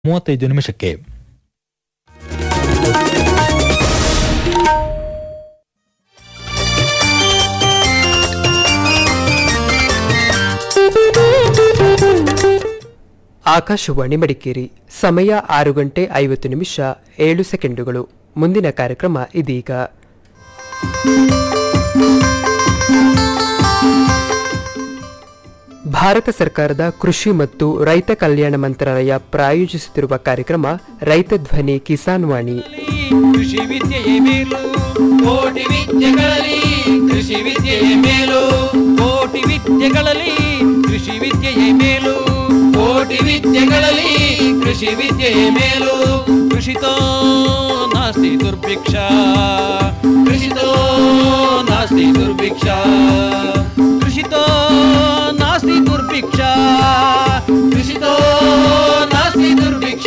ಮೂವತ್ತೈದು ನಿಮಿಷಕ್ಕೆ ಆಕಾಶವಾಣಿ ಮಡಿಕೇರಿ ಸಮಯ ಆರು ಗಂಟೆ ಐವತ್ತು ನಿಮಿಷ ಏಳು ಸೆಕೆಂಡುಗಳು ಮುಂದಿನ ಕಾರ್ಯಕ್ರಮ ಇದೀಗ ಭಾರತ ಸರ್ಕಾರದ ಕೃಷಿ ಮತ್ತು ರೈತ ಕಲ್ಯಾಣ ಮಂತ್ರಾಲಯ ಪ್ರಾಯೋಜಿಸುತ್ತಿರುವ ಕಾರ್ಯಕ್ರಮ ರೈತ ಧ್ವನಿ ಕಿಸಾನ್ ವಾಣಿ ಕೃಷಿ ವಿದ್ಯೆಯೇ ಮೇಲು ಕೋಟಿ ವಿದ್ಯೆಗಳಲ್ಲಿ ಕೃಷಿ ವಿದ್ಯೆಯೇ ಮೇಲು ಕೋಟಿ ವಿದ್ಯೆಗಳಲ್ಲಿ ಕೃಷಿ ವಿದ್ಯೆಯೇ ಮೇಲು ಕೋಟಿ ವಿದ್ಯೆಗಳಲ್ಲಿ ಕೃಷಿ ವಿದ್ಯೆಯೇ ಮೇಲು ಕೃಷಿತೋ ನಾಸ್ತಿ ದುರ್ಭಿಕ್ಷ ಕೃಷಿತೋ ನಾಸ್ತಿ ದುರ್ಭಿಕ್ಷ ಕೃಷಿತೋ ನಾಸ್ತಿ ದುರ್ಭಿಕ್ಷ ಕೃಷಿತೋ ನಾಸ್ತಿ ದುರ್ಭಿಕ್ಷ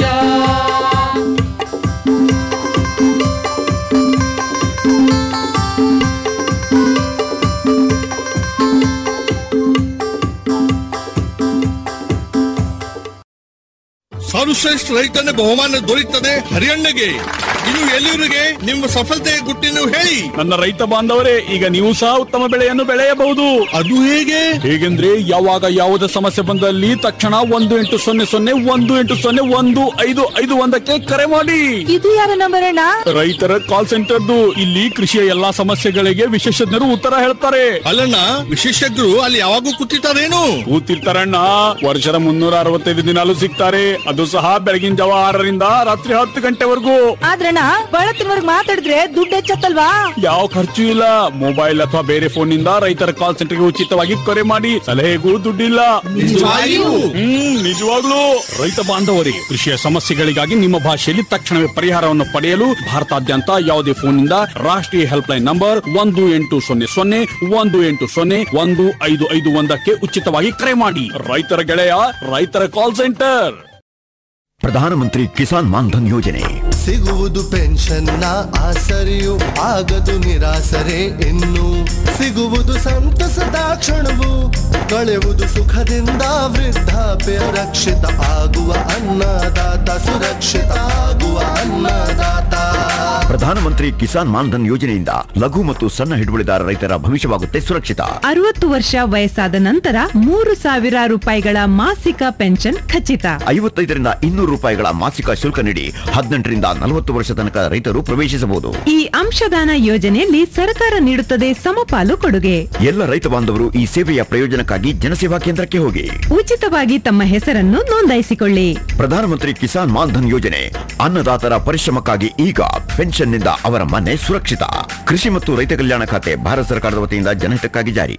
ಸರ್ವಶ್ರೇಷ್ಠ ರೈತನ ಬಹುಮಾನ ದೊರೆಯುತ್ತದೆ ಹರಿಯಣ್ಣಗೆ ಇದು ಎಲ್ಲಿವರಿಗೆ ನಿಮ್ಮ ಸಫಲತೆಯ ಗುಟ್ಟಿನ ಹೇಳಿ ನನ್ನ ರೈತ ಬಾಂಧವರೇ ಈಗ ನೀವು ಸಹ ಉತ್ತಮ ಬೆಳೆಯನ್ನು ಬೆಳೆಯಬಹುದು ಅದು ಹೇಗೆ ಹೇಗೆಂದ್ರೆ ಯಾವಾಗ ಯಾವುದೇ ಸಮಸ್ಯೆ ಬಂದಲ್ಲಿ ತಕ್ಷಣ ಒಂದು ಎಂಟು ಸೊನ್ನೆ ಸೊನ್ನೆ ಒಂದು ಎಂಟು ಸೊನ್ನೆ ಒಂದು ಐದು ಐದು ಒಂದಕ್ಕೆ ಕರೆ ಮಾಡಿ ಇದು ಯಾರ ನಂಬರ್ ಅಣ್ಣ ರೈತರ ಕಾಲ್ ಸೆಂಟರ್ದು ಇಲ್ಲಿ ಕೃಷಿಯ ಎಲ್ಲಾ ಸಮಸ್ಯೆಗಳಿಗೆ ವಿಶೇಷಜ್ಞರು ಉತ್ತರ ಹೇಳ್ತಾರೆ ಅಲ್ಲಣ್ಣ ವಿಶೇಷಜ್ಞರು ಅಲ್ಲಿ ಯಾವಾಗೂ ಕೂತಿರ್ತಾರೇನು ಕೂತಿರ್ತಾರಣ್ಣ ವರ್ಷದ ಮುನ್ನೂರ ಅರವತ್ತೈದು ದಿನಾಲು ಸಿಗ್ತಾರೆ ಅದು ಸಹ ಬೆಳಗಿನ ಜಾವ ಆರರಿಂದ ರಾತ್ರಿ ಹತ್ತು ಗಂಟೆವರೆಗೂ ಆದ್ರಣ್ಣ ಬಳತ್ತಿನವರ್ಗ್ ಮಾತಾಡಿದ್ರೆ ದುಡ್ಡು ಹೆಚ್ಚತ್ತಲ್ವಾ ಯಾವ ಖರ್ಚು ಇಲ್ಲ ಮೊಬೈಲ್ ಅಥವಾ ಬೇರೆ ಫೋನ್ ನಿಂದ ರೈತರ ಕಾಲ್ ಸೆಂಟರ್ಗೆ ಉಚಿತವಾಗಿ ಕರೆ ಮಾಡಿ ಸಲಹೆಗೂ ದುಡ್ಡಿಲ್ಲ ನಿಜವಾಗಿಯೂ? ಹ್ಮ್ ನಿಜವಾಗ್ಲೂ ರೈತ ಬಾಂಧವರಿಗೆ ಕೃಷಿಯ ಸಮಸ್ಯೆಗಳಿಗಾಗಿ ನಿಮ್ಮ ಭಾಷೆಯಲ್ಲಿ ತಕ್ಷಣವೇ ಪರಿಹಾರವನ್ನು ಪಡೆಯಲು ಭಾರತಾದ್ಯಂತ ಯಾವುದೇ ಫೋನ್ ನಿಂದ ರಾಷ್ಟ್ರೀಯ ಹೆಲ್ಪ್ ಲೈನ್ ನಂಬರ್ ಒಂದು ಎಂಟು ಸೊನ್ನೆ ಸೊನ್ನೆ ಒಂದು ಎಂಟು ಸೊನ್ನೆ ಒಂದು ಐದು ಐದು ಒಂದಕ್ಕೆ ಉಚಿತವಾಗಿ ಕರೆ ಮಾಡಿ ರೈತರ ಗೆಳೆಯ ರೈತರ ಕಾಲ್ ಸೆಂಟರ್ ಪ್ರಧಾನಮಂತ್ರಿ ಕಿಸಾನ್ ಮಾನ್ಧನ್ ಯೋಜನೆ ಸಿಗುವುದು ಪೆನ್ಷನ್ನ ಆಸರೆಯು ಆಗದು ನಿರಾಸರೆ ಇನ್ನು ಸಿಗುವುದು ಸಂತಸದ ಕ್ಷಣವು ಕಳೆಯುವುದು ಸುಖದಿಂದ ವೃದ್ಧಾಪ್ಯ ರಕ್ಷಿತ ಆಗುವ ಅನ್ನದಾತ ಸುರಕ್ಷಿತ ಆಗುವ ಅನ್ನದಾತ ಪ್ರಧಾನಮಂತ್ರಿ ಕಿಸಾನ್ ಮಾನ್ಧನ್ ಯೋಜನೆಯಿಂದ ಲಘು ಮತ್ತು ಸಣ್ಣ ಹಿಡುವಳಿದಾರ ರೈತರ ಭವಿಷ್ಯವಾಗುತ್ತೆ ಸುರಕ್ಷಿತ ಅರವತ್ತು ವರ್ಷ ವಯಸ್ಸಾದ ನಂತರ ಮೂರು ಸಾವಿರ ರೂಪಾಯಿಗಳ ಮಾಸಿಕ ಪೆನ್ಷನ್ ಖಚಿತ ಐವತ್ತೈದರಿಂದ ಇನ್ನೂರು ರೂಪಾಯಿಗಳ ಮಾಸಿಕ ಶುಲ್ಕ ನೀಡಿ ಹದಿನೆಂಟರಿಂದ ನಲವತ್ತು ವರ್ಷ ತನಕ ರೈತರು ಪ್ರವೇಶಿಸಬಹುದು ಈ ಅಂಶದಾನ ಯೋಜನೆಯಲ್ಲಿ ಸರ್ಕಾರ ನೀಡುತ್ತದೆ ಸಮಪಾಲು ಕೊಡುಗೆ ಎಲ್ಲ ರೈತ ಬಾಂಧವರು ಈ ಸೇವೆಯ ಪ್ರಯೋಜನಕ್ಕಾಗಿ ಜನಸೇವಾ ಕೇಂದ್ರಕ್ಕೆ ಹೋಗಿ ಉಚಿತವಾಗಿ ತಮ್ಮ ಹೆಸರನ್ನು ನೋಂದಾಯಿಸಿಕೊಳ್ಳಿ ಪ್ರಧಾನಮಂತ್ರಿ ಕಿಸಾನ್ ಮಾನ್ಧನ್ ಯೋಜನೆ ಅನ್ನದಾತರ ಪರಿಶ್ರಮಕ್ಕಾಗಿ ಈಗ ಪೆನ್ಷನ್ನಿಂದ ಅವರ ಮನೆ ಸುರಕ್ಷಿತ ಕೃಷಿ ಮತ್ತು ರೈತ ಕಲ್ಯಾಣ ಖಾತೆ ಭಾರತ ಸರ್ಕಾರದ ವತಿಯಿಂದ ಜನಹಿತಕ್ಕಾಗಿ ಜಾರಿ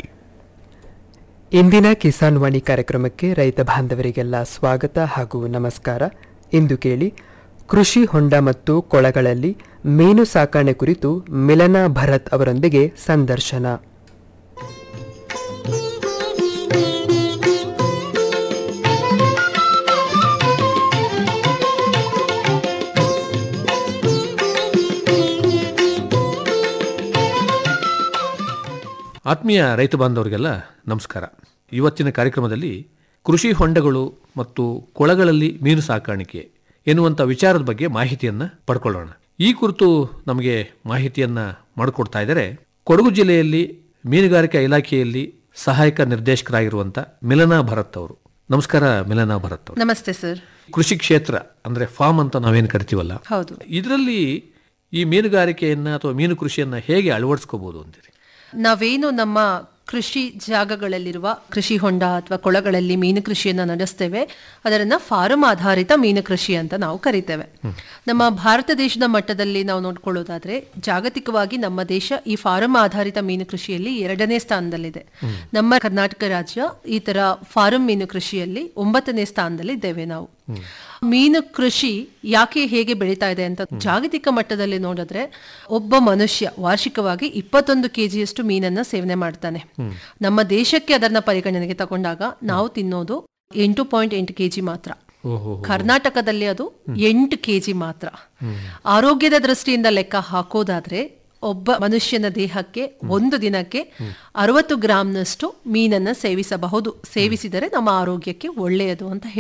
ಇಂದಿನ ಕಿಸಾನ್ ವಾಣಿ ಕಾರ್ಯಕ್ರಮಕ್ಕೆ ರೈತ ಬಾಂಧವರಿಗೆಲ್ಲ ಸ್ವಾಗತ ಹಾಗೂ ನಮಸ್ಕಾರ ಇಂದು ಕೇಳಿ ಕೃಷಿ ಹೊಂಡ ಮತ್ತು ಕೊಳಗಳಲ್ಲಿ ಮೀನು ಸಾಕಣೆ ಕುರಿತು ಮಿಲನಾ ಭರತ್ ಅವರೊಂದಿಗೆ ಸಂದರ್ಶನ ಆತ್ಮೀಯ ರೈತ ಬಾಂಧವರಿಗೆಲ್ಲ ನಮಸ್ಕಾರ ಇವತ್ತಿನ ಕಾರ್ಯಕ್ರಮದಲ್ಲಿ ಕೃಷಿ ಹೊಂಡಗಳು ಮತ್ತು ಕೊಳಗಳಲ್ಲಿ ಮೀನು ಸಾಕಾಣಿಕೆ ಎನ್ನುವಂಥ ವಿಚಾರದ ಬಗ್ಗೆ ಮಾಹಿತಿಯನ್ನು ಪಡ್ಕೊಳ್ಳೋಣ ಈ ಕುರಿತು ನಮಗೆ ಮಾಹಿತಿಯನ್ನು ಮಾಡಿಕೊಡ್ತಾ ಇದ್ದಾರೆ ಕೊಡಗು ಜಿಲ್ಲೆಯಲ್ಲಿ ಮೀನುಗಾರಿಕಾ ಇಲಾಖೆಯಲ್ಲಿ ಸಹಾಯಕ ನಿರ್ದೇಶಕರಾಗಿರುವಂಥ ಮಿಲನಾ ಭರತ್ ಅವರು ನಮಸ್ಕಾರ ಮಿಲನಾ ಭರತ್ ಅವರು ನಮಸ್ತೆ ಸರ್ ಕೃಷಿ ಕ್ಷೇತ್ರ ಅಂದರೆ ಫಾರ್ಮ್ ಅಂತ ನಾವೇನು ಕರಿತೀವಲ್ಲ ಹೌದು ಇದರಲ್ಲಿ ಈ ಮೀನುಗಾರಿಕೆಯನ್ನು ಅಥವಾ ಮೀನು ಕೃಷಿಯನ್ನು ಹೇಗೆ ಅಳವಡಿಸ್ಕೋಬಹುದು ಅಂತೀರಿ ನಾವೇನು ನಮ್ಮ ಕೃಷಿ ಜಾಗಗಳಲ್ಲಿರುವ ಕೃಷಿ ಹೊಂಡ ಅಥವಾ ಕೊಳಗಳಲ್ಲಿ ಮೀನು ಕೃಷಿಯನ್ನ ನಡೆಸ್ತೇವೆ ಅದರನ್ನ ಫಾರಂ ಆಧಾರಿತ ಮೀನು ಕೃಷಿ ಅಂತ ನಾವು ಕರಿತೇವೆ ನಮ್ಮ ಭಾರತ ದೇಶದ ಮಟ್ಟದಲ್ಲಿ ನಾವು ನೋಡ್ಕೊಳ್ಳೋದಾದ್ರೆ ಜಾಗತಿಕವಾಗಿ ನಮ್ಮ ದೇಶ ಈ ಫಾರಂ ಆಧಾರಿತ ಮೀನು ಕೃಷಿಯಲ್ಲಿ ಎರಡನೇ ಸ್ಥಾನದಲ್ಲಿದೆ ನಮ್ಮ ಕರ್ನಾಟಕ ರಾಜ್ಯ ಈ ತರ ಫಾರಂ ಮೀನು ಕೃಷಿಯಲ್ಲಿ ಒಂಬತ್ತನೇ ಸ್ಥಾನದಲ್ಲಿ ಇದ್ದೇವೆ ನಾವು ಮೀನು ಕೃಷಿ ಯಾಕೆ ಹೇಗೆ ಬೆಳೀತಾ ಇದೆ ಅಂತ ಜಾಗತಿಕ ಮಟ್ಟದಲ್ಲಿ ನೋಡಿದ್ರೆ ಒಬ್ಬ ಮನುಷ್ಯ ವಾರ್ಷಿಕವಾಗಿ ಇಪ್ಪತ್ತೊಂದು ಕೆಜಿಯಷ್ಟು ಮೀನನ್ನ ಸೇವನೆ ಮಾಡ್ತಾನೆ ನಮ್ಮ ದೇಶಕ್ಕೆ ಅದನ್ನ ಪರಿಗಣನೆಗೆ ತಗೊಂಡಾಗ ನಾವು ತಿನ್ನೋದು ಎಂಟು ಪಾಯಿಂಟ್ ಎಂಟು ಕೆಜಿ ಮಾತ್ರ ಕರ್ನಾಟಕದಲ್ಲಿ ಅದು ಎಂಟು ಕೆಜಿ ಮಾತ್ರ ಆರೋಗ್ಯದ ದೃಷ್ಟಿಯಿಂದ ಲೆಕ್ಕ ಹಾಕೋದಾದ್ರೆ ಒಬ್ಬ ಮನುಷ್ಯನ ದೇಹಕ್ಕೆ ಒಂದು ದಿನಕ್ಕೆ ಅರವತ್ತು ಗ್ರಾಂನಷ್ಟು ಮೀನನ್ನ ಸೇವಿಸಬಹುದು ಸೇವಿಸಿದರೆ ನಮ್ಮ ಆರೋಗ್ಯಕ್ಕೆ ಒಳ್ಳೆಯದು ಅಂತ ಹೇಳಿ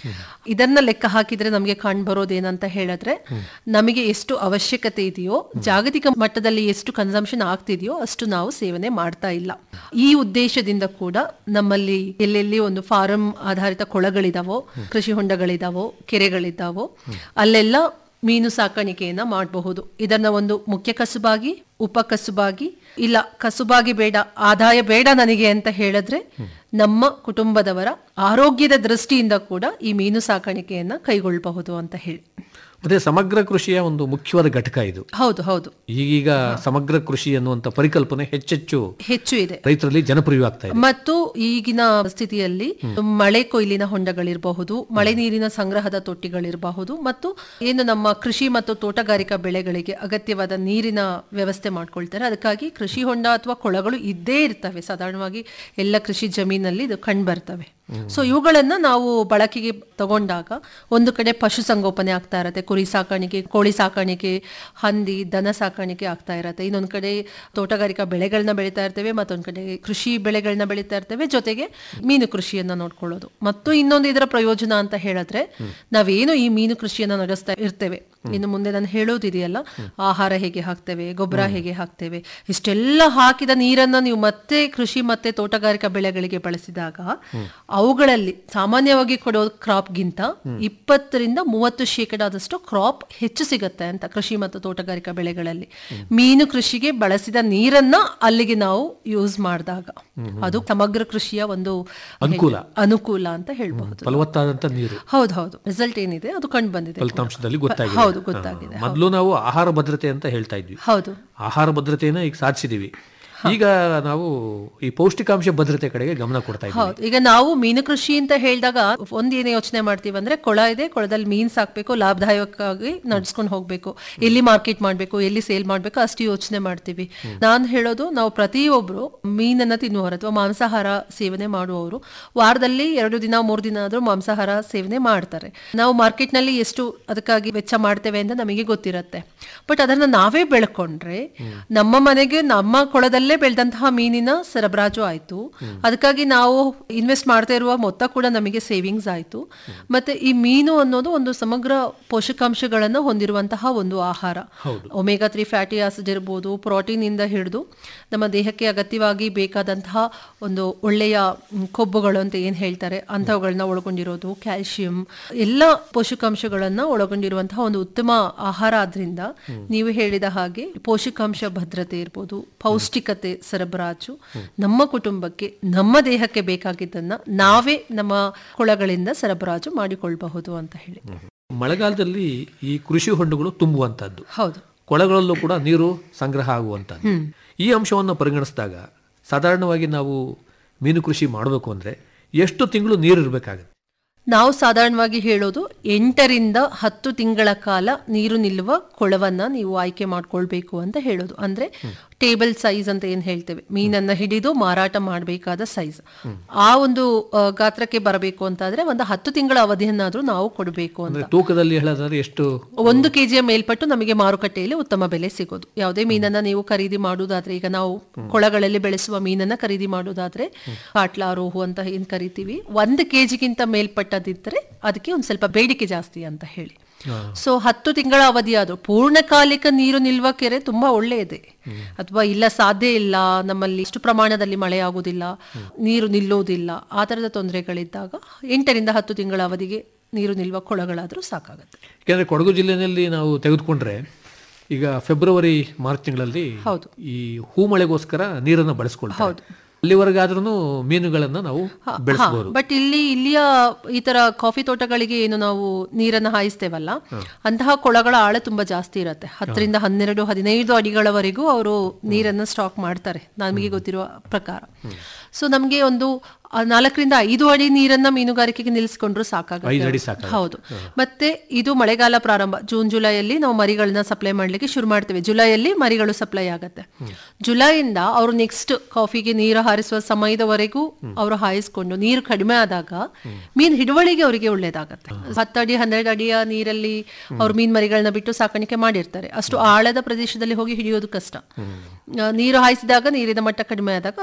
ಇದನ್ನ ಲೆಕ್ಕ ಹಾಕಿದ್ರೆ ನಮಗೆ ಕಂಡು ಬರೋದೇನಂತ ಹೇಳಿದ್ರೆ ನಮಗೆ ಎಷ್ಟು ಅವಶ್ಯಕತೆ ಇದೆಯೋ ಜಾಗತಿಕ ಮಟ್ಟದಲ್ಲಿ ಎಷ್ಟು ಕನ್ಸಂಪ್ಷನ್ ಆಗ್ತಿದೆಯೋ ಅಷ್ಟು ನಾವು ಸೇವನೆ ಮಾಡ್ತಾ ಇಲ್ಲ ಈ ಉದ್ದೇಶದಿಂದ ಕೂಡ ನಮ್ಮಲ್ಲಿ ಎಲ್ಲೆಲ್ಲಿ ಒಂದು ಫಾರಂ ಆಧಾರಿತ ಕೊಳಗಳಿದಾವೋ ಕೃಷಿ ಹೊಂಡಗಳಿದಾವೋ ಕೆರೆಗಳಿದ್ದಾವೋ ಅಲ್ಲೆಲ್ಲ ಮೀನು ಸಾಕಾಣಿಕೆಯನ್ನ ಮಾಡಬಹುದು ಇದನ್ನ ಒಂದು ಮುಖ್ಯ ಕಸುಬಾಗಿ ಉಪ ಕಸುಬಾಗಿ ಇಲ್ಲ ಕಸುಬಾಗಿ ಬೇಡ ಆದಾಯ ಬೇಡ ನನಗೆ ಅಂತ ಹೇಳಿದ್ರೆ ನಮ್ಮ ಕುಟುಂಬದವರ ಆರೋಗ್ಯದ ದೃಷ್ಟಿಯಿಂದ ಕೂಡ ಈ ಮೀನು ಸಾಕಾಣಿಕೆಯನ್ನ ಕೈಗೊಳ್ಳಬಹುದು ಅಂತ ಹೇಳಿ ಮತ್ತೆ ಸಮಗ್ರ ಕೃಷಿಯ ಒಂದು ಮುಖ್ಯವಾದ ಘಟಕ ಇದು ಹೌದು ಹೌದು ಈಗೀಗ ಸಮಗ್ರ ಕೃಷಿ ಅನ್ನುವಂಥ ಪರಿಕಲ್ಪನೆ ಹೆಚ್ಚೆಚ್ಚು ಹೆಚ್ಚು ಇದೆ ರೈತರಲ್ಲಿ ಜನಪ್ರಿಯವಾಗ್ತಾ ಇದೆ ಮತ್ತು ಈಗಿನ ಸ್ಥಿತಿಯಲ್ಲಿ ಮಳೆ ಕೊಯ್ಲಿನ ಹೊಂಡಗಳಿರಬಹುದು ಮಳೆ ನೀರಿನ ಸಂಗ್ರಹದ ತೊಟ್ಟಿಗಳಿರಬಹುದು ಮತ್ತು ಏನು ನಮ್ಮ ಕೃಷಿ ಮತ್ತು ತೋಟಗಾರಿಕಾ ಬೆಳೆಗಳಿಗೆ ಅಗತ್ಯವಾದ ನೀರಿನ ವ್ಯವಸ್ಥೆ ಮಾಡ್ಕೊಳ್ತಾರೆ ಅದಕ್ಕಾಗಿ ಕೃಷಿ ಹೊಂಡ ಅಥವಾ ಕೊಳಗಳು ಇದ್ದೇ ಇರ್ತವೆ ಸಾಧಾರಣವಾಗಿ ಎಲ್ಲ ಕೃಷಿ ಜಮೀನಲ್ಲಿ ಇದು ಕಂಡು ಬರ್ತವೆ ಸೊ ಇವುಗಳನ್ನ ನಾವು ಬಳಕೆಗೆ ತಗೊಂಡಾಗ ಒಂದು ಕಡೆ ಪಶು ಸಂಗೋಪನೆ ಆಗ್ತಾ ಇರತ್ತೆ ಕುರಿ ಸಾಕಾಣಿಕೆ ಕೋಳಿ ಸಾಕಾಣಿಕೆ ಹಂದಿ ದನ ಸಾಕಾಣಿಕೆ ಆಗ್ತಾ ಇರತ್ತೆ ಇನ್ನೊಂದ್ ಕಡೆ ತೋಟಗಾರಿಕಾ ಬೆಳೆಗಳನ್ನ ಬೆಳೀತಾ ಇರ್ತೇವೆ ಮತ್ತೊಂದ್ ಕಡೆ ಕೃಷಿ ಬೆಳೆಗಳನ್ನ ಬೆಳೀತಾ ಇರ್ತೇವೆ ಜೊತೆಗೆ ಮೀನು ಕೃಷಿಯನ್ನ ನೋಡ್ಕೊಳ್ಳೋದು ಮತ್ತು ಇನ್ನೊಂದು ಇದರ ಪ್ರಯೋಜನ ಅಂತ ಹೇಳಿದ್ರೆ ನಾವೇನು ಈ ಮೀನು ಕೃಷಿಯನ್ನ ನಡೆಸ್ತಾ ಇರ್ತೇವೆ ಇನ್ನು ಮುಂದೆ ನಾನು ಹೇಳೋದಿದೆಯಲ್ಲ ಆಹಾರ ಹೇಗೆ ಹಾಕ್ತೇವೆ ಗೊಬ್ಬರ ಹೇಗೆ ಹಾಕ್ತೇವೆ ಇಷ್ಟೆಲ್ಲ ಹಾಕಿದ ನೀರನ್ನ ನೀವು ಮತ್ತೆ ಕೃಷಿ ಮತ್ತೆ ತೋಟಗಾರಿಕಾ ಬೆಳೆಗಳಿಗೆ ಬಳಸಿದಾಗ ಅವುಗಳಲ್ಲಿ ಸಾಮಾನ್ಯವಾಗಿ ಕೊಡೋ ಕ್ರಾಪ್ಗಿಂತ ಇಪ್ಪತ್ತರಿಂದ ಮೂವತ್ತು ಶೇಕಡಾದಷ್ಟು ಕ್ರಾಪ್ ಹೆಚ್ಚು ಸಿಗತ್ತೆ ಅಂತ ಕೃಷಿ ಮತ್ತು ತೋಟಗಾರಿಕಾ ಬೆಳೆಗಳಲ್ಲಿ ಮೀನು ಕೃಷಿಗೆ ಬಳಸಿದ ನೀರನ್ನ ಅಲ್ಲಿಗೆ ನಾವು ಯೂಸ್ ಮಾಡಿದಾಗ ಅದು ಸಮಗ್ರ ಕೃಷಿಯ ಒಂದು ಅನುಕೂಲ. ಅನುಕೂಲ ಅಂತ ಹೇಳ್ಬಹುದು ಫಲವತ್ತಾದಂತ ನೀರು ಹೌದು ಹೌದು ರಿಸಲ್ಟ್ ಏನಿದೆ ಅದು ಕಂಡು ಬಂದಿದೆ ಫಲಿತಾಂಶದಲ್ಲಿ ಗೊತ್ತಾಗಿದೆ ಹೌದು ಗೊತ್ತಾಗಿದೆ ಮೊದಲು ನಾವು ಆಹಾರ ಭದ್ರತೆ ಅಂತ ಹೇಳ್ತಾ ಇದ್ವಿ ಹೌದು ಆಹಾರ ಭದ್ರತೆಯನ್ನ ಈಗ ಸಾಧಿಸಿದೀವಿ ಈಗ ನಾವು ಈ ಪೌಷ್ಟಿಕಾಂಶ ಭದ್ರತೆ ಕಡೆಗೆ ಗಮನ ಕೊಡ್ತಾ ಇದ್ದೀವಿ ಹೌದು ಈಗ ನಾವು ಮೀನು ಕೃಷಿ ಅಂತ ಹೇಳಿದಾಗ ಒಂದ್ ಏನೇ ಯೋಚನೆ ಮಾಡ್ತೀವಿ ಅಂದ್ರೆ ಕೊಳ ಇದೆ ಕೊಳದಲ್ಲಿ ಮೀನ್ ಸಾಕ್ಬೇಕು ಲಾಭದಾಯಕವಾಗಿ ನಡ್ಸ್ಕೊಂಡು ಹೋಗ್ಬೇಕು ಎಲ್ಲಿ ಮಾರ್ಕೆಟ್ ಮಾಡ್ಬೇಕು ಎಲ್ಲಿ ಸೇಲ್ ಮಾಡ್ಬೇಕು ಅಷ್ಟು ಯೋಚನೆ ಮಾಡ್ತೀವಿ ನಾನ್ ಹೇಳೋದು ನಾವು ಪ್ರತಿಯೊಬ್ರು ಮೀನನ್ನ ತಿನ್ನುವವರು ಅಥವಾ ಮಾಂಸಾಹಾರ ಸೇವನೆ ಮಾಡುವವರು ವಾರದಲ್ಲಿ ಎರಡು ದಿನ ಮೂರು ದಿನ ಆದ್ರೂ ಮಾಂಸಾಹಾರ ಸೇವನೆ ಮಾಡ್ತಾರೆ ನಾವು ಮಾರ್ಕೆಟ್ ನಲ್ಲಿ ಎಷ್ಟು ಅದಕ್ಕಾಗಿ ವೆಚ್ಚ ಮಾಡ್ತೇವೆ ಅಂತ ನಮಗೆ ಗೊತ್ತಿರತ್ತೆ ಬಟ್ ಅದನ್ನ ನಾವೇ ಬೆಳ್ಕೊಂಡ್ರೆ ನಮ್ಮ ಮನೆಗೆ ನಮ್ಮ ಕೊಳದಲ್ಲೇ ಬೆಳೆದಂತಹ ಮೀನಿನ ಸರಬರಾಜು ಆಯ್ತು ಅದಕ್ಕಾಗಿ ನಾವು ಇನ್ವೆಸ್ಟ್ ಮಾಡ್ತಾ ಇರುವ ಮೊತ್ತ ಕೂಡ ನಮಗೆ ಸೇವಿಂಗ್ಸ್ ಆಯ್ತು ಮತ್ತೆ ಈ ಮೀನು ಅನ್ನೋದು ಒಂದು ಸಮಗ್ರ ಪೋಷಕಾಂಶಗಳನ್ನ ಹೊಂದಿರುವಂತಹ ಒಂದು ಆಹಾರ ಒಮೆಗಾ ತ್ರೀ ಫ್ಯಾಟಿ ಆಸಿಡ್ ಇರ್ಬೋದು ಪ್ರೋಟೀನ್ ಇಂದ ಹಿಡಿದು ನಮ್ಮ ದೇಹಕ್ಕೆ ಅಗತ್ಯವಾಗಿ ಬೇಕಾದಂತಹ ಒಂದು ಒಳ್ಳೆಯ ಮ್, ಕೊಬ್ಬುಗಳು ಅಂತ ಏನ್ ಹೇಳ್ತಾರೆ ಅಂಥವುಗಳನ್ನ ಒಳಗೊಂಡಿರೋದು ಕ್ಯಾಲ್ಸಿಯಂ ಎಲ್ಲ ಪೋಷಕಾಂಶಗಳನ್ನ ಒಳಗೊಂಡಿರುವಂತಹ ಒಂದು ಉತ್ತಮ ಆಹಾರ ಆದ್ರಿಂದ ನೀವು ಹೇಳಿದ ಹಾಗೆ ಪೋಷಕಾಂಶ ಭದ್ರತೆ ಇರ್ಬೋದು ಪೌಷ್ಟಿಕತೆ ಸರಬರಾಜು ನಮ್ಮ ಕುಟುಂಬಕ್ಕೆ ನಮ್ಮ ದೇಹಕ್ಕೆ ಬೇಕಾಗಿದ್ದನ್ನ ನಾವೇ ನಮ್ಮ ಕೊಳಗಳಿಂದ ಸರಬರಾಜು ಮಾಡಿಕೊಳ್ಬಹುದು ಅಂತ ಹೇಳಿ ಮಳೆಗಾಲದಲ್ಲಿ ಈ ಕೃಷಿ ಹೊಂಡಗಳು ತುಂಬುವಂತದ್ದು ಹೌದು ಕೊಳಗಳಲ್ಲೂ ಕೂಡ ನೀರು ಸಂಗ್ರಹ ಆಗುವಂತದ್ದು ಈ ಅಂಶವನ್ನು ಪರಿಗಣಿಸಿದಾಗ ಸಾಧಾರಣವಾಗಿ ನಾವು ಮೀನು ಕೃಷಿ ಮಾಡಬೇಕು ಅಂದ್ರೆ ಎಷ್ಟು ತಿಂಗಳು ನೀರು ಇರಬೇಕಾಗುತ್ತೆ ನಾವು ಸಾಧಾರಣವಾಗಿ ಹೇಳೋದು ಎಂಟರಿಂದ ಹತ್ತು ತಿಂಗಳ ಕಾಲ ನೀರು ನಿಲ್ಲುವ ಕೊಳವನ್ನ ನೀವು ಆಯ್ಕೆ ಮಾಡ್ಕೊಳ್ಬೇಕು ಅಂತ ಹೇಳೋದು ಅಂದ್ರೆ ಟೇಬಲ್ ಸೈಜ್ ಅಂತ ಏನ್ ಹೇಳ್ತೇವೆ ಮೀನನ್ನ ಹಿಡಿದು ಮಾರಾಟ ಮಾಡಬೇಕಾದ ಸೈಜ್ ಆ ಒಂದು ಆ, ಗಾತ್ರಕ್ಕೆ ಬರಬೇಕು ಅಂತಾದ್ರೆ ಒಂದು ಹತ್ತು ತಿಂಗಳ ಅವಧಿಯನ್ನಾದ್ರೂ ನಾವು ಕೊಡಬೇಕು ಅಂತ ಅಂದ್ರೆ ತೂಕದಲ್ಲಿ ಹೇಳೋದಾದ್ರೆ ಎಷ್ಟು ಒಂದು ಕೆಜಿಯ ಮೇಲ್ಪಟ್ಟು ನಮಗೆ ಮಾರುಕಟ್ಟೆಯಲ್ಲಿ ಉತ್ತಮ ಬೆಲೆ ಸಿಗೋದು ಯಾವುದೇ ಮೀನನ್ನ ನೀವು ಖರೀದಿ ಮಾಡುವುದಾದ್ರೆ ಈಗ ನಾವು ಕೊಳಗಳಲ್ಲಿ ಬೆಳೆಸುವ ಮೀನನ್ನ ಖರೀದಿ ಮಾಡುವುದಾದ್ರೆ ಕಾಟ್ಲಾ ರೋಹು ಅಂತ ಏನ್ ಕರಿತೀವಿ ಒಂದು ಕೆಜಿಗಿಂತ ಮೇಲ್ಪಟ್ಟದಿದ್ದರೆ ಅದಕ್ಕೆ ಒಂದ್ ಸ್ವಲ್ಪ ಬೇಡಿಕೆ ಜಾಸ್ತಿ ಅಂತ ಹೇಳಿ ಸೊ ಹತ್ತು ತಿಂಗಳ ಅವಧಿ ಆದ್ರೂ ಪೂರ್ಣಕಾಲಿಕ ನೀರು ನಿಲ್ವ ಕೆರೆ ತುಂಬಾ ಒಳ್ಳೆಯದೆ ಅಥವಾ ಇಲ್ಲ ಸಾಧ್ಯ ಇಲ್ಲ ನಮ್ಮಲ್ಲಿ ಇಷ್ಟು ಪ್ರಮಾಣದಲ್ಲಿ ಮಳೆ ಆಗುದಿಲ್ಲ ನೀರು ನಿಲ್ಲೋದಿಲ್ಲ ಆ ತರದ ತೊಂದರೆಗಳಿದ್ದಾಗ ಎಂಟರಿಂದ ಹತ್ತು ತಿಂಗಳ ಅವಧಿಗೆ ನೀರು ನಿಲ್ಲುವ ಕೊಳಗಳಾದ್ರೂ ಸಾಕಾಗುತ್ತೆ ಯಾಕಂದ್ರೆ ಕೊಡಗು ಜಿಲ್ಲೆಯಲ್ಲಿ ನಾವು ತೆಗೆದುಕೊಂಡ್ರೆ ಈಗ ಫೆಬ್ರವರಿ ಮಾರ್ಚ್ ತಿಂಗಳಲ್ಲಿ ಹೌದು. ಈ ಹೂಮಳೆಗೋಸ್ಕರ ನೀರನ್ನು ಬಳಸ್ಕೊಳ್ತಾರೆ ಅಲ್ಲಿವರೆಗಾದ್ರೂ ಮೀನುಗಳನ್ನ ನಾವು ಬೆಳೆಸಬಹುದು ಬಟ್ ಇಲ್ಲಿ ಇಲ್ಲಿಯ ಈ ತರ ಕಾಫಿ ತೋಟಗಳಿಗೆ ಏನು ನಾವು ನೀರನ್ನ ಹಾಯಿಸ್ತೇವಲ್ಲ ಅಂತಹ ಕೊಳಗಳ ಆಳ ತುಂಬಾ ಜಾಸ್ತಿ ಇರತ್ತೆ ಹತ್ತರಿಂದ ಹನ್ನೆರಡು ಹದಿನೈದು ಅಡಿಗಳವರೆಗೂ ಅವರು ನೀರನ್ನ ಸ್ಟಾಕ್ ಮಾಡ್ತಾರೆ ನಮಗೆ ಗೊತ್ತಿರುವ ಪ್ರಕಾರ ಸೊ ನಮ್ಗೆ ಒಂದು ಆ ನಾಲ್ಕರಿಂದ ಐದು ಅಡಿ ನೀರನ್ನ ಮೀನುಗಾರಿಕೆಗೆ ನಿಲ್ಲಿಸ್ಕೊಂಡ್ರು ಐದು ಸಾಕಾಗುತ್ತೆ ಅಡಿ ಸಾಕಾಗುತ್ತೆ. ಹೌದು ಮತ್ತೆ ಇದು ಮಳೆಗಾಲ ಪ್ರಾರಂಭ ಜೂನ್ ಜುಲೈಯಲ್ಲಿ ನಾವು ಮರಿಗಳನ್ನ ಸಪ್ಲೈ ಮಾಡ್ಲಿಕ್ಕೆ ಶುರು ಮಾಡ್ತೇವೆ ಜುಲೈಯಲ್ಲಿ ಮರಿಗಳು ಸಪ್ಲೈ ಆಗತ್ತೆ ಜುಲೈಯಿಂದ ಅವರು ನೆಕ್ಸ್ಟ್ ಕಾಫಿಗೆ ನೀರು ಹಾರಿಸುವ ಸಮಯದವರೆಗೂ ಅವರು ಹಾಯಿಸ್ಕೊಂಡು ನೀರು ಕಡಿಮೆ ಆದಾಗ ಮೀನ್ ಹಿಡುವಳಿಗೆ ಅವರಿಗೆ ಒಳ್ಳೇದಾಗತ್ತೆ ಹತ್ತಡಿ ಹನ್ನೆರಡು ಅಡಿಯ ನೀರಲ್ಲಿ ಅವ್ರು ಮೀನ್ ಮರಿಗಳನ್ನ ಬಿಟ್ಟು ಸಾಕಾಣಿಕೆ ಮಾಡಿರ್ತಾರೆ ಅಷ್ಟು ಆಳದ ಪ್ರದೇಶದಲ್ಲಿ ಹೋಗಿ ಹಿಡಿಯೋದು ಕಷ್ಟ ಆ, ನೀರು ಹಾಯಿಸಿದಾಗ ನೀರಿನ ಮಟ್ಟ ಕಡಿಮೆ ಆದಾಗ ಅದು